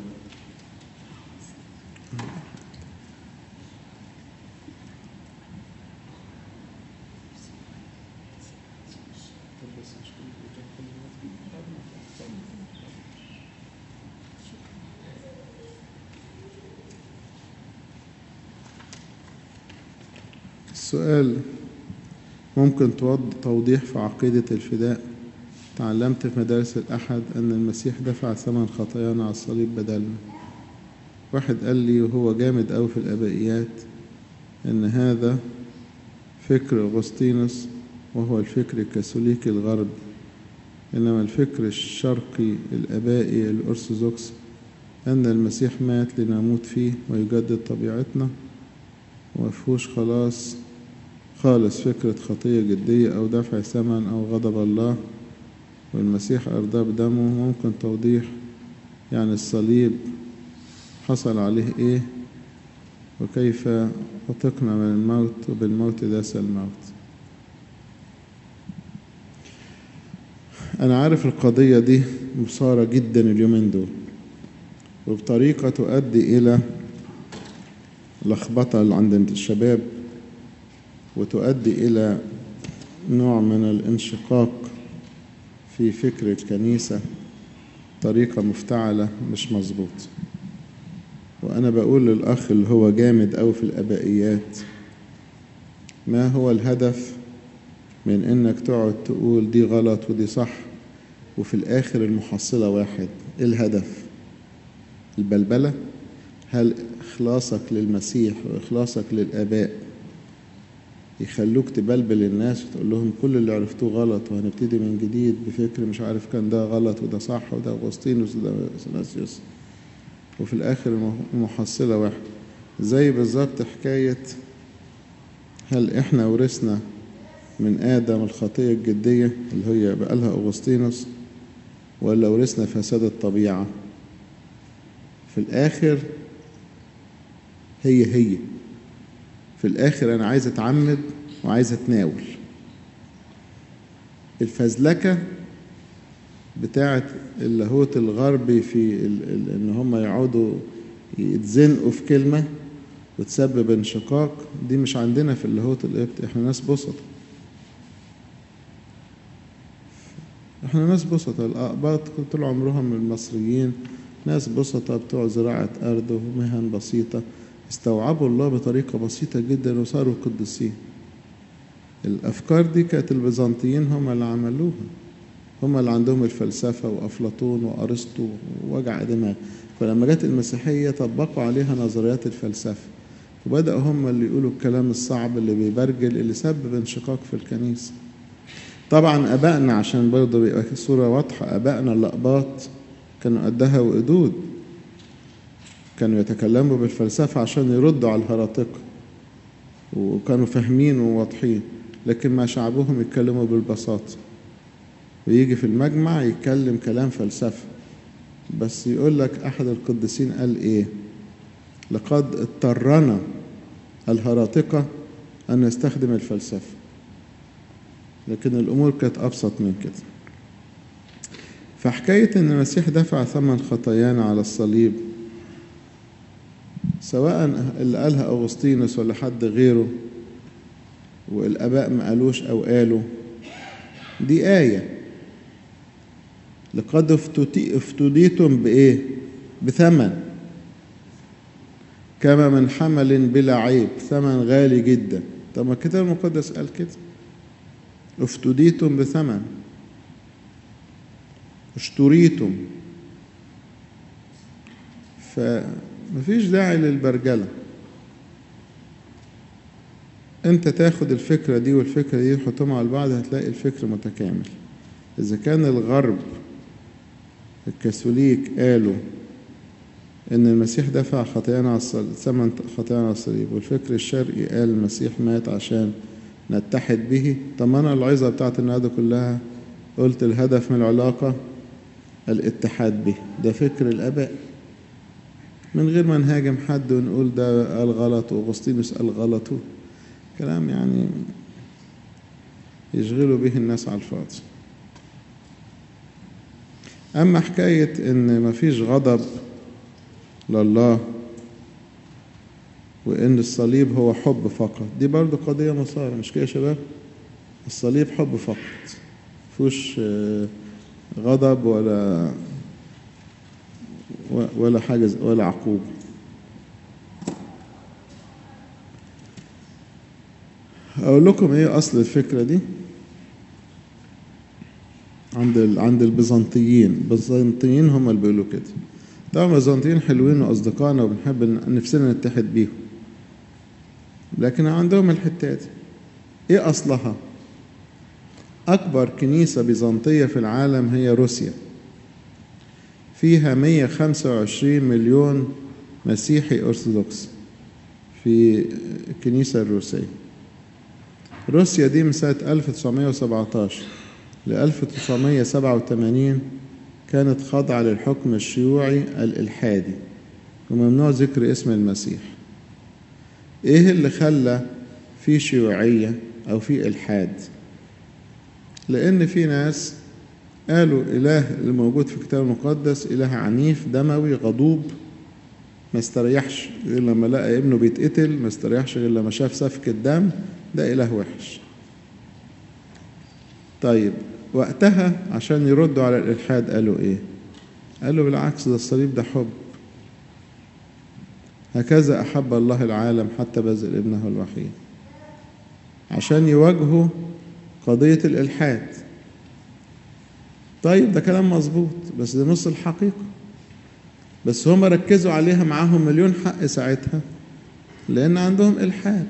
السؤال ممكن توض- توضيح في عقيدة الفداء تعلمت في مدارس الأحد أن المسيح دفع ثمن خطايانا على الصليب بدلنا واحد قال لي وهو جامد أوي في الآبائيات أن هذا فكر أغسطينوس وهو الفكر الكاثوليكي الغربي إنما الفكر الشرقي الآبائي الأرثوذكس أن المسيح مات لنموت فيه ويجدد طبيعتنا ومفهوش خلاص خالص فكرة خطية جدية أو دفع ثمن أو غضب الله والمسيح أرضاه بدمه ممكن توضيح يعني الصليب حصل عليه إيه وكيف عتقنا من الموت وبالموت داس الموت أنا عارف القضية دي مثارة جدا اليومين دول وبطريقة تؤدي إلى لخبطة عند الشباب وتؤدي إلى نوع من الانشقاق في فكر الكنيسة طريقة مفتعلة مش مظبوط وأنا بقول للأخ اللي هو جامد أوي في الآبائيات ما هو الهدف من إنك تقعد تقول دي غلط ودي صح وفي الآخر المحصلة واحد إيه الهدف البلبلة هل إخلاصك للمسيح وإخلاصك للآباء يخلوك تبلبل الناس وتقول لهم كل اللي عرفتوه غلط وهنبتدي من جديد بفكر مش عارف كان ده غلط وده صح وده أغسطينوس وده سناسيوس وفي الآخر المحصلة واحد زي بالظبط حكاية هل إحنا ورثنا من آدم الخطية الجدية اللي هي بقالها أغسطينوس ولا ورثنا فساد الطبيعة في الآخر هي هي في الآخر أنا عايز أتعمد وعايز أتناول الفزلكة بتاعة اللاهوت الغربي في ال ال إن هم يقعدوا يتزنقوا في كلمة وتسبب انشقاق دي مش عندنا في اللاهوت القبطي احنا ناس بسطة احنا ناس بسطة الأقباط طول عمرهم المصريين ناس بسطة بتوع زراعة أرض ومهن بسيطة استوعبوا الله بطريقة بسيطة جدا وصاروا قديسين الأفكار دي كانت البيزنطيين هم اللي عملوها هم اللي عندهم الفلسفة وأفلاطون وأرسطو ووجع دماغ فلما جت المسيحية طبقوا عليها نظريات الفلسفة وبدأوا هم اللي يقولوا الكلام الصعب اللي بيبرجل اللي سبب انشقاق في الكنيسة طبعا ابائنا عشان برضه بيبقى في صوره واضحه ابائنا الاقباط كانوا قدها وقدود كانوا يتكلموا بالفلسفه عشان يردوا على الهراطقه وكانوا فاهمين وواضحين لكن مع شعبهم يتكلموا بالبساطه ويجي في المجمع يتكلم كلام فلسفه بس يقول لك احد القديسين قال ايه لقد اضطرنا الهراطقه ان نستخدم الفلسفه لكن الأمور كانت أبسط من كده فحكاية إن المسيح دفع ثمن خطايانا على الصليب سواء اللي قالها أغسطينوس ولا حد غيره والآباء ما قالوش أو قالوا دي آية لقد افتديتم بإيه؟ بثمن كما من حمل بلا عيب ثمن غالي جدا طب ما الكتاب المقدس قال كده افتديتم بثمن اشتريتم فمفيش داعي للبرجلة انت تاخد الفكرة دي والفكرة دي وتحطهم على بعض هتلاقي الفكر متكامل اذا كان الغرب الكاثوليك قالوا ان المسيح دفع خطايانا على الصليب ثمن خطايانا على الصليب والفكر الشرقي قال المسيح مات عشان نتحد به طب انا العظه بتاعت النهارده كلها قلت الهدف من العلاقه الاتحاد به ده فكر الاباء من غير ما نهاجم حد ونقول ده قال غلط واغسطينوس قال غلط كلام يعني يشغلوا به الناس على الفاضي اما حكايه ان مفيش غضب لله وإن الصليب هو حب فقط دي برضو قضية مسارة مش كده يا شباب الصليب حب فقط فيهوش غضب ولا ولا حاجة ولا عقوبة أقول لكم إيه أصل الفكرة دي عند عند البيزنطيين البيزنطيين هم اللي بيقولوا كده طبعا البيزنطيين حلوين وأصدقائنا وبنحب نفسنا نتحد بيهم لكن عندهم الحتات ايه اصلها اكبر كنيسه بيزنطيه في العالم هي روسيا فيها 125 مليون مسيحي ارثوذكس في الكنيسه الروسيه روسيا دي من سنه 1917 ل 1987 كانت خاضعه للحكم الشيوعي الالحادي وممنوع ذكر اسم المسيح ايه اللي خلى في شيوعية او في الحاد لان في ناس قالوا اله اللي موجود في الكتاب المقدس اله عنيف دموي غضوب ما استريحش غير لما لقى ابنه بيتقتل ما استريحش غير لما شاف سفك الدم ده اله وحش طيب وقتها عشان يردوا على الالحاد قالوا ايه قالوا بالعكس ده الصليب ده حب هكذا أحب الله العالم حتى بذل ابنه الوحيد عشان يواجهوا قضية الإلحاد طيب ده كلام مظبوط بس ده نص الحقيقة بس هم ركزوا عليها معاهم مليون حق ساعتها لأن عندهم إلحاد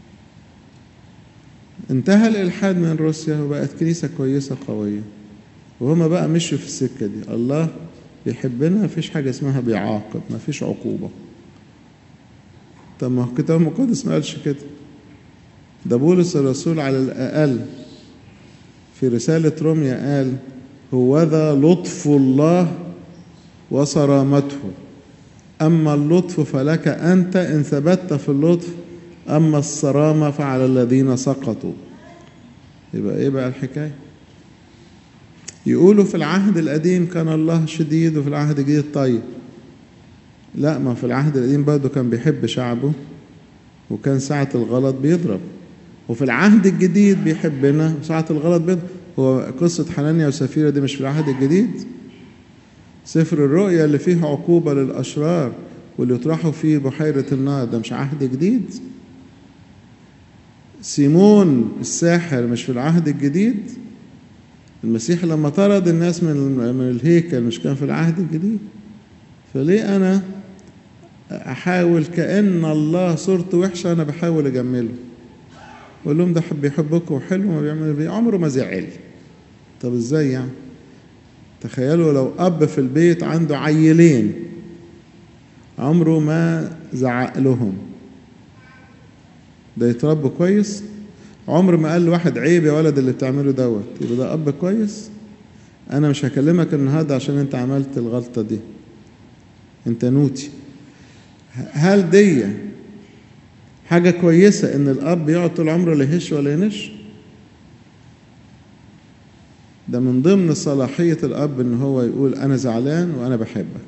انتهى الإلحاد من روسيا وبقت كنيسة كويسة قوية وهما بقى مشوا في السكة دي الله بيحبنا مفيش حاجة اسمها بيعاقب مفيش عقوبة طب ما الكتاب المقدس ما قالش كده ده بولس الرسول على الأقل في رسالة روميا قال هوذا لطف الله وصرامته أما اللطف فلك أنت إن ثبت في اللطف أما الصرامة فعلى الذين سقطوا يبقى إيه بقى الحكاية يقولوا في العهد القديم كان الله شديد وفي العهد الجديد طيب لا ما في العهد القديم برضه كان بيحب شعبه وكان ساعة الغلط بيضرب وفي العهد الجديد بيحبنا وساعة الغلط بيضرب هو قصة حنانيا وسفيرة دي مش في العهد الجديد سفر الرؤيا اللي فيه عقوبة للأشرار واللي يطرحوا فيه بحيرة النار ده مش عهد جديد سيمون الساحر مش في العهد الجديد المسيح لما طرد الناس من من الهيكل مش كان في العهد الجديد فليه انا احاول كان الله صورته وحشه انا بحاول اجمله اقول لهم ده حب يحبكم وحلو ما بيعمل بيه عمره ما زعل طب ازاي يعني تخيلوا لو اب في البيت عنده عيلين عمره ما زعق لهم ده يتربوا كويس عمر ما قال لواحد عيب يا ولد اللي بتعمله دوت يبقى ده اب كويس انا مش هكلمك النهارده عشان انت عملت الغلطه دي انت نوتي هل دي حاجه كويسه ان الاب يقعد طول عمره لا يهش ولا ينش ده من ضمن صلاحيه الاب ان هو يقول انا زعلان وانا بحبك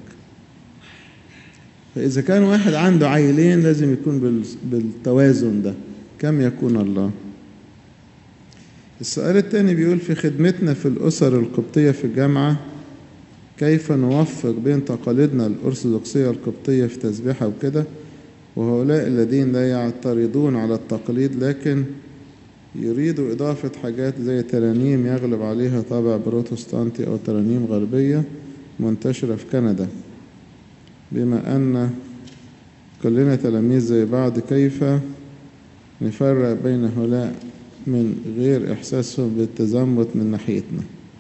فاذا كان واحد عنده عيلين لازم يكون بالتوازن ده كم يكون الله السؤال الثاني بيقول في خدمتنا في الأسر القبطية في الجامعة كيف نوفق بين تقاليدنا الأرثوذكسية القبطية في تسبيحة وكده وهؤلاء الذين لا يعترضون على التقليد لكن يريدوا إضافة حاجات زي ترانيم يغلب عليها طابع بروتستانتي أو ترانيم غربية منتشرة في كندا بما أن كلنا تلاميذ زي بعض كيف نفرق بين هؤلاء من غير إحساسهم بالتزمت من ناحيتنا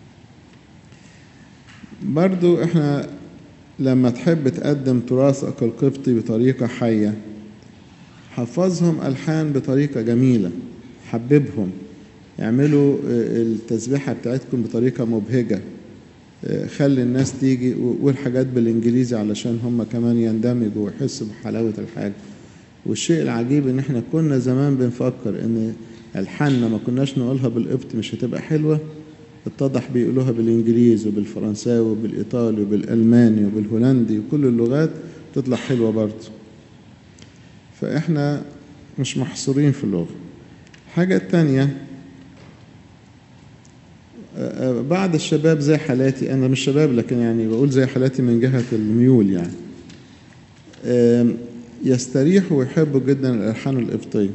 برضو إحنا لما تحب تقدم تراثك القبطي بطريقة حية حفظهم ألحان بطريقة جميلة حببهم اعملوا التسبيحة بتاعتكم بطريقة مبهجة خلي الناس تيجي والحاجات بالإنجليزي علشان هم كمان يندمجوا ويحسوا بحلاوة الحاجة والشيء العجيب إن إحنا كنا زمان بنفكر إن الحاننا ما كناش نقولها بالقبط مش هتبقى حلوة اتضح بيقولوها بالإنجليزي وبالفرنساوي وبالإيطالي وبالألماني وبالهولندي وكل اللغات تطلع حلوة برضه فإحنا مش محصورين في اللغة حاجة تانية بعض الشباب زي حالاتي أنا مش شباب لكن يعني بقول زي حالاتي من جهة الميول يعني يستريحوا ويحبوا جدا الألحان القبطية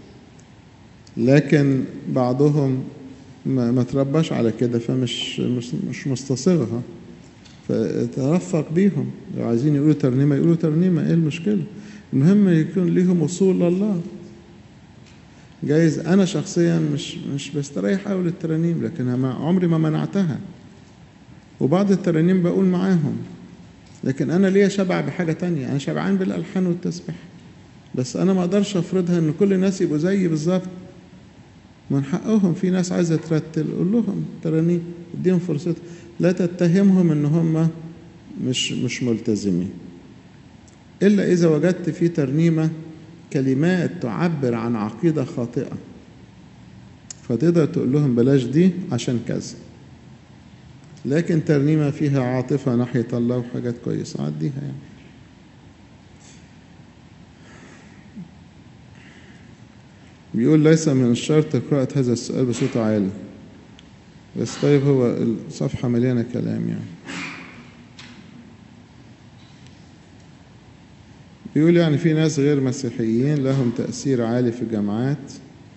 لكن بعضهم ما, ما ترباش على كده فمش مش, مش مستصغها فترفق بيهم لو عايزين يقولوا ترنيمة يقولوا ترنيمة ايه المشكلة المهم يكون ليهم وصول لله جايز انا شخصيا مش مش بستريح قوي للترانيم لكن ما عمري ما منعتها وبعض الترانيم بقول معاهم لكن انا ليا شبع بحاجه تانية انا شبعان بالالحان والتسبيح بس انا ما اقدرش افرضها ان كل الناس يبقوا زيي بالظبط من حقهم في ناس عايزه ترتل قول لهم ترانيم اديهم فرصتهم لا تتهمهم ان هم مش مش ملتزمين الا اذا وجدت في ترنيمه كلمات تعبر عن عقيده خاطئه فتقدر تقول لهم بلاش دي عشان كذا لكن ترنيمه فيها عاطفه ناحيه الله وحاجات كويسه عديها يعني بيقول ليس من الشرط قراءة هذا السؤال بصوت عالي بس طيب هو الصفحة مليانة كلام يعني بيقول يعني في ناس غير مسيحيين لهم تأثير عالي في الجامعات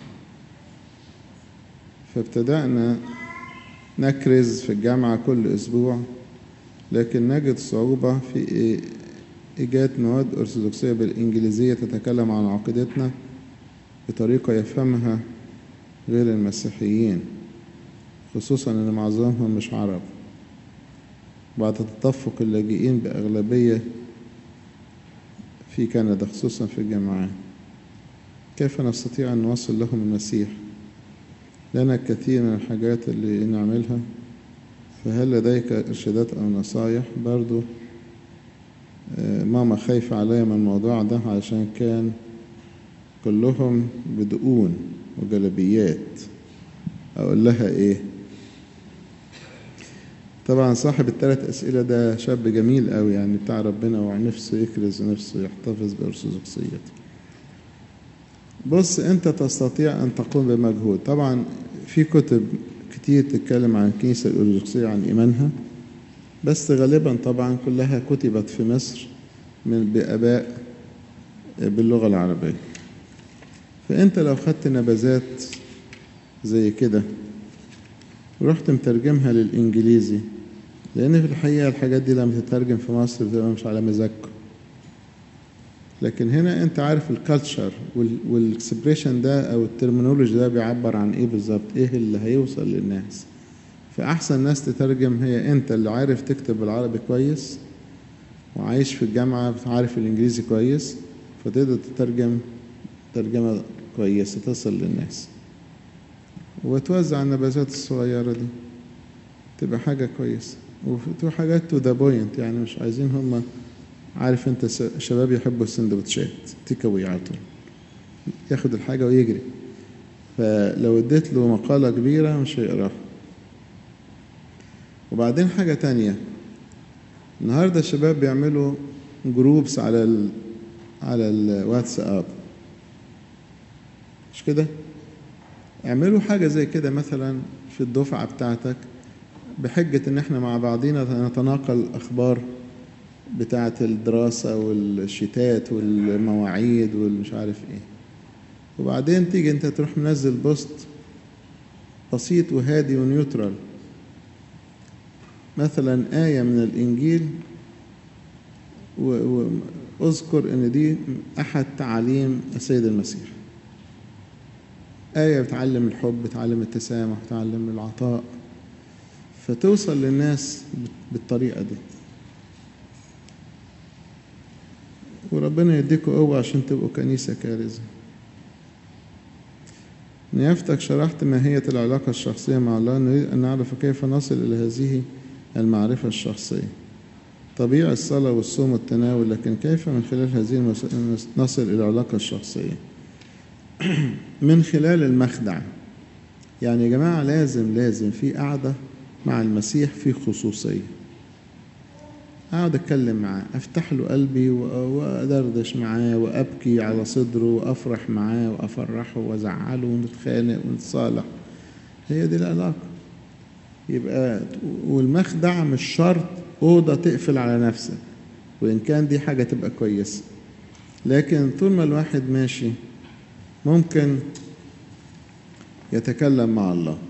فابتدأنا نكرز في الجامعة كل أسبوع لكن نجد صعوبة في إيجاد مواد أرثوذكسية بالإنجليزية تتكلم عن عقيدتنا بطريقة يفهمها غير المسيحيين خصوصا أن معظمهم مش عرب بعد تدفق اللاجئين بأغلبية في كندا خصوصا في الجامعات كيف نستطيع أن نوصل لهم المسيح لنا الكثير من الحاجات اللي نعملها فهل لديك إرشادات أو نصايح برضو ماما خايفة عليا من الموضوع ده علشان كان كلهم بدقون وجلبيات أقول لها إيه طبعا صاحب الثلاث أسئلة ده شاب جميل قوي يعني بتاع ربنا ونفسه يكرز ونفسه يحتفظ بأرثوذكسيته بص أنت تستطيع أن تقوم بمجهود طبعا في كتب كتير تتكلم عن الكنيسة الأرثوذكسية عن إيمانها بس غالبا طبعا كلها كتبت في مصر من بآباء باللغة العربية فأنت لو خدت نبذات زي كده ورحت مترجمها للإنجليزي لأن في الحقيقة الحاجات دي لما تترجم في مصر بتبقى مش على مزاجكم لكن هنا أنت عارف الكالتشر والإكسبريشن ده أو الترمينولوجي ده بيعبر عن إيه بالظبط إيه اللي هيوصل للناس فأحسن ناس تترجم هي أنت اللي عارف تكتب بالعربي كويس وعايش في الجامعة عارف الإنجليزي كويس فتقدر تترجم ترجمة كويسة تصل للناس وتوزع النبذات الصغيرة دي تبقى حاجة كويسة وفي حاجات تو ذا بوينت يعني مش عايزين هم عارف انت شباب يحبوا السندوتشات تيك اواي على طول ياخد الحاجة ويجري فلو اديت له مقالة كبيرة مش هيقراها وبعدين حاجة تانية النهاردة الشباب بيعملوا جروبس على ال على الواتساب مش كده اعملوا حاجة زي كده مثلا في الدفعة بتاعتك بحجة ان احنا مع بعضينا نتناقل الاخبار بتاعة الدراسة والشتات والمواعيد والمش عارف ايه وبعدين تيجي انت تروح منزل بوست بسيط وهادي ونيوترال مثلا آية من الإنجيل وأذكر إن دي أحد تعاليم السيد المسيح آية بتعلم الحب بتعلم التسامح بتعلم العطاء فتوصل للناس بالطريقة دي وربنا يديكوا قوة عشان تبقوا كنيسة كارزة نيافتك شرحت ماهية العلاقة الشخصية مع الله نريد أن نعرف كيف نصل إلى هذه المعرفة الشخصية طبيعي الصلاة والصوم والتناول لكن كيف من خلال هذه المس... نصل إلى العلاقة الشخصية من خلال المخدع يعني يا جماعة لازم لازم في قعدة مع المسيح في خصوصية أقعد أتكلم معاه أفتح له قلبي وأدردش معاه وأبكي على صدره وأفرح معاه وأفرحه وأزعله ونتخانق ونتصالح هي دي العلاقة يبقى والمخدع مش شرط أوضة تقفل على نفسك وإن كان دي حاجة تبقى كويسة لكن طول ما الواحد ماشي ممكن يتكلم مع الله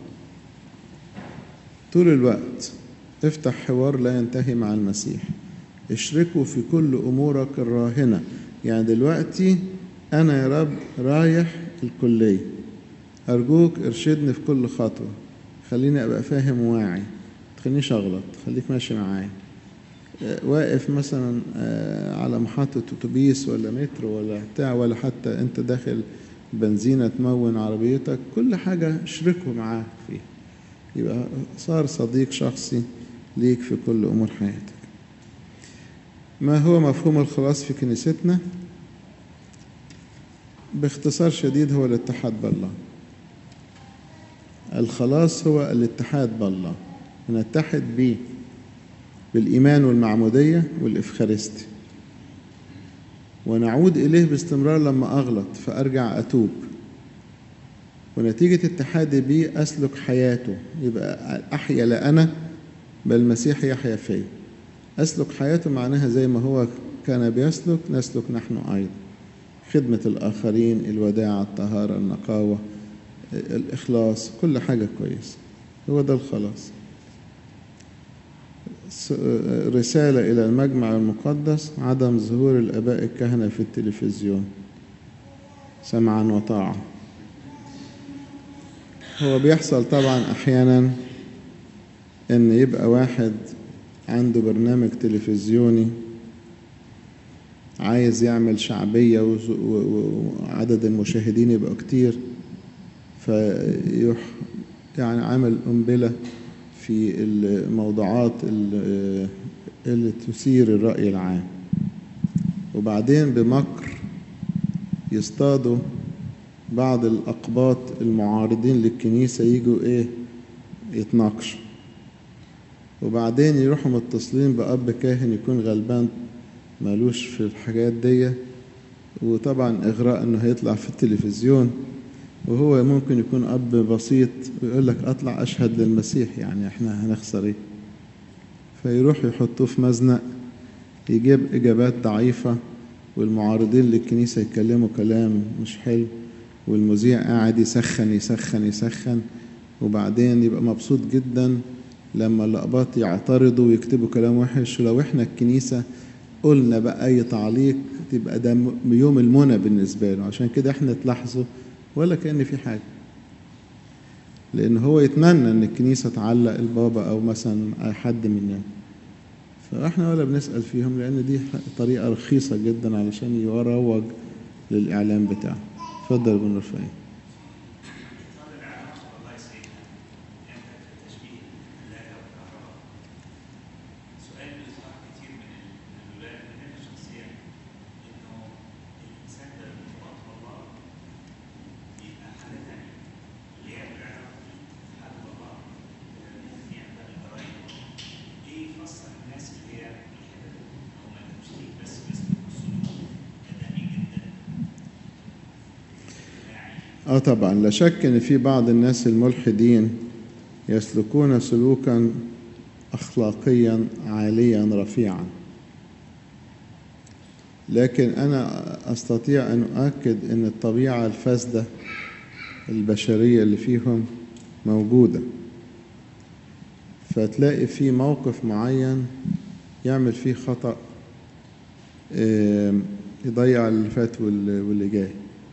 طول الوقت افتح حوار لا ينتهي مع المسيح اشركوا في كل أمورك الراهنة يعني دلوقتي أنا يا رب رايح الكلية أرجوك ارشدني في كل خطوة خليني أبقى فاهم واعي تخلينيش أغلط خليك ماشي معايا واقف مثلا على محطة أتوبيس ولا مترو ولا بتاع ولا حتى أنت داخل بنزينة تمون عربيتك كل حاجة اشركه معاه فيها يبقى صار صديق شخصي ليك في كل أمور حياتك ما هو مفهوم الخلاص في كنيستنا باختصار شديد هو الاتحاد بالله الخلاص هو الاتحاد بالله نتحد به بالإيمان والمعمودية والإفخارستي ونعود إليه باستمرار لما أغلط فأرجع أتوب ونتيجة اتحادي بيه أسلك حياته يبقى أحيا لا أنا بل المسيح يحيا فيا أسلك حياته معناها زي ما هو كان بيسلك نسلك نحن أيضا خدمة الآخرين الوداع الطهارة النقاوة الإخلاص كل حاجة كويسة هو ده الخلاص رسالة إلى المجمع المقدس عدم ظهور الآباء الكهنة في التلفزيون سمعا وطاعة هو بيحصل طبعا أحيانا إن يبقى واحد عنده برنامج تلفزيوني عايز يعمل شعبية وعدد المشاهدين يبقى كتير فيح يعني عمل قنبلة في الموضوعات اللي تثير الرأي العام وبعدين بمكر يصطادوا بعض الأقباط المعارضين للكنيسة يجوا إيه يتناقشوا وبعدين يروحوا متصلين بأب كاهن يكون غلبان مالوش في الحاجات دي وطبعا إغراء إنه هيطلع في التلفزيون وهو ممكن يكون أب بسيط ويقول لك أطلع أشهد للمسيح يعني إحنا هنخسر إيه فيروح يحطوه في مزنق يجيب إجابات ضعيفة والمعارضين للكنيسة يتكلموا كلام مش حلو والمذيع قاعد يسخن يسخن يسخن وبعدين يبقى مبسوط جدا لما الأقباط يعترضوا ويكتبوا كلام وحش ولو احنا الكنيسة قلنا بقى أي تعليق تبقى ده يوم المنى بالنسبة له عشان كده احنا تلاحظوا ولا كأن في حاجة لأن هو يتمنى إن الكنيسة تعلق البابا أو مثلا أي حد مننا فإحنا ولا بنسأل فيهم لأن دي طريقة رخيصة جدا علشان يروج للإعلام بتاعه اتفضل يا بن رفاعي سؤال بيطرح كتير من الولاد مننا شخصيا انه الانسان ده ارتباط بالله بيبقى حاله ثانيه اللي هي العلاقه حاله الله ممكن يعمل الجرايم ايه يفسر الناس اللي هي الحته دي او ما تمشيش بس بس سلوك ادمي جدا اجتماعي اه طبعا لا شك ان في بعض الناس الملحدين يسلكون سلوكا اخلاقيا عاليا رفيعا لكن انا استطيع ان اؤكد ان الطبيعه الفاسده البشريه اللي فيهم موجوده فتلاقي في موقف معين يعمل فيه خطأ آم، يضيع اللي فات واللي واللي جاي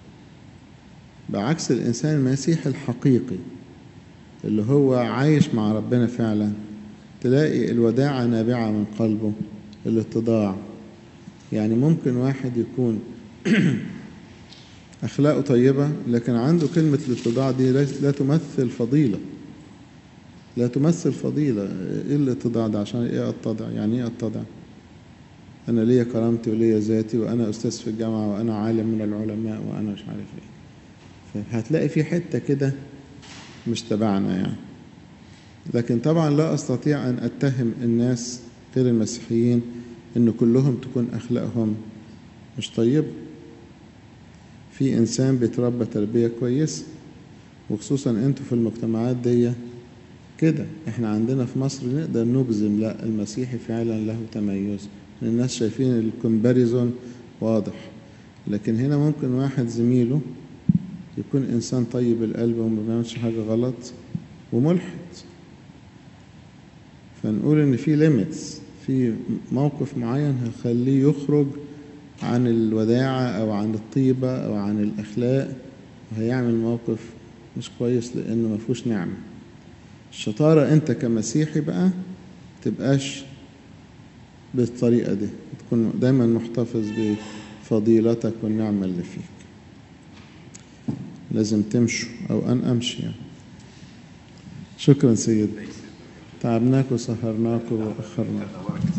بعكس الإنسان المسيحي الحقيقي اللي هو عايش مع ربنا فعلا تلاقي الوداعة نابعة من قلبه الاتضاع يعني ممكن واحد يكون أخلاقه طيبة لكن عنده كلمة الاتضاع دي ليس- لا تمثل فضيلة لا تمثل فضيلة إيه الاتضاع ده عشان إيه أتضع يعني إيه أتضع أنا ليا كرامتي وليا ذاتي وأنا أستاذ في الجامعة وأنا عالم من العلماء وأنا مش عارف إيه فهتلاقي في حتة كده مش تبعنا يعني لكن طبعا لا أستطيع أن أتهم الناس غير المسيحيين إن كلهم تكون أخلاقهم مش طيبة في إنسان بيتربى تربية كويسة وخصوصا أنتوا في المجتمعات دي كده احنا عندنا في مصر نقدر نجزم لا المسيحي فعلا له تميز الناس شايفين الكومباريزون واضح لكن هنا ممكن واحد زميله يكون إنسان طيب القلب وما بيعملش حاجة غلط وملحد فنقول إن في ليميتس في موقف معين هيخليه يخرج عن الوداعة أو عن الطيبة أو عن الأخلاق وهيعمل موقف مش كويس لأنه ما فيهوش نعمة الشطارة أنت كمسيحي بقى تبقاش بالطريقة دي تكون دايما محتفظ بفضيلتك والنعمة اللي فيك لازم تمشوا أو أن أمشي يعني. شكرا سيد تعبناك وسهرناك وأخرناك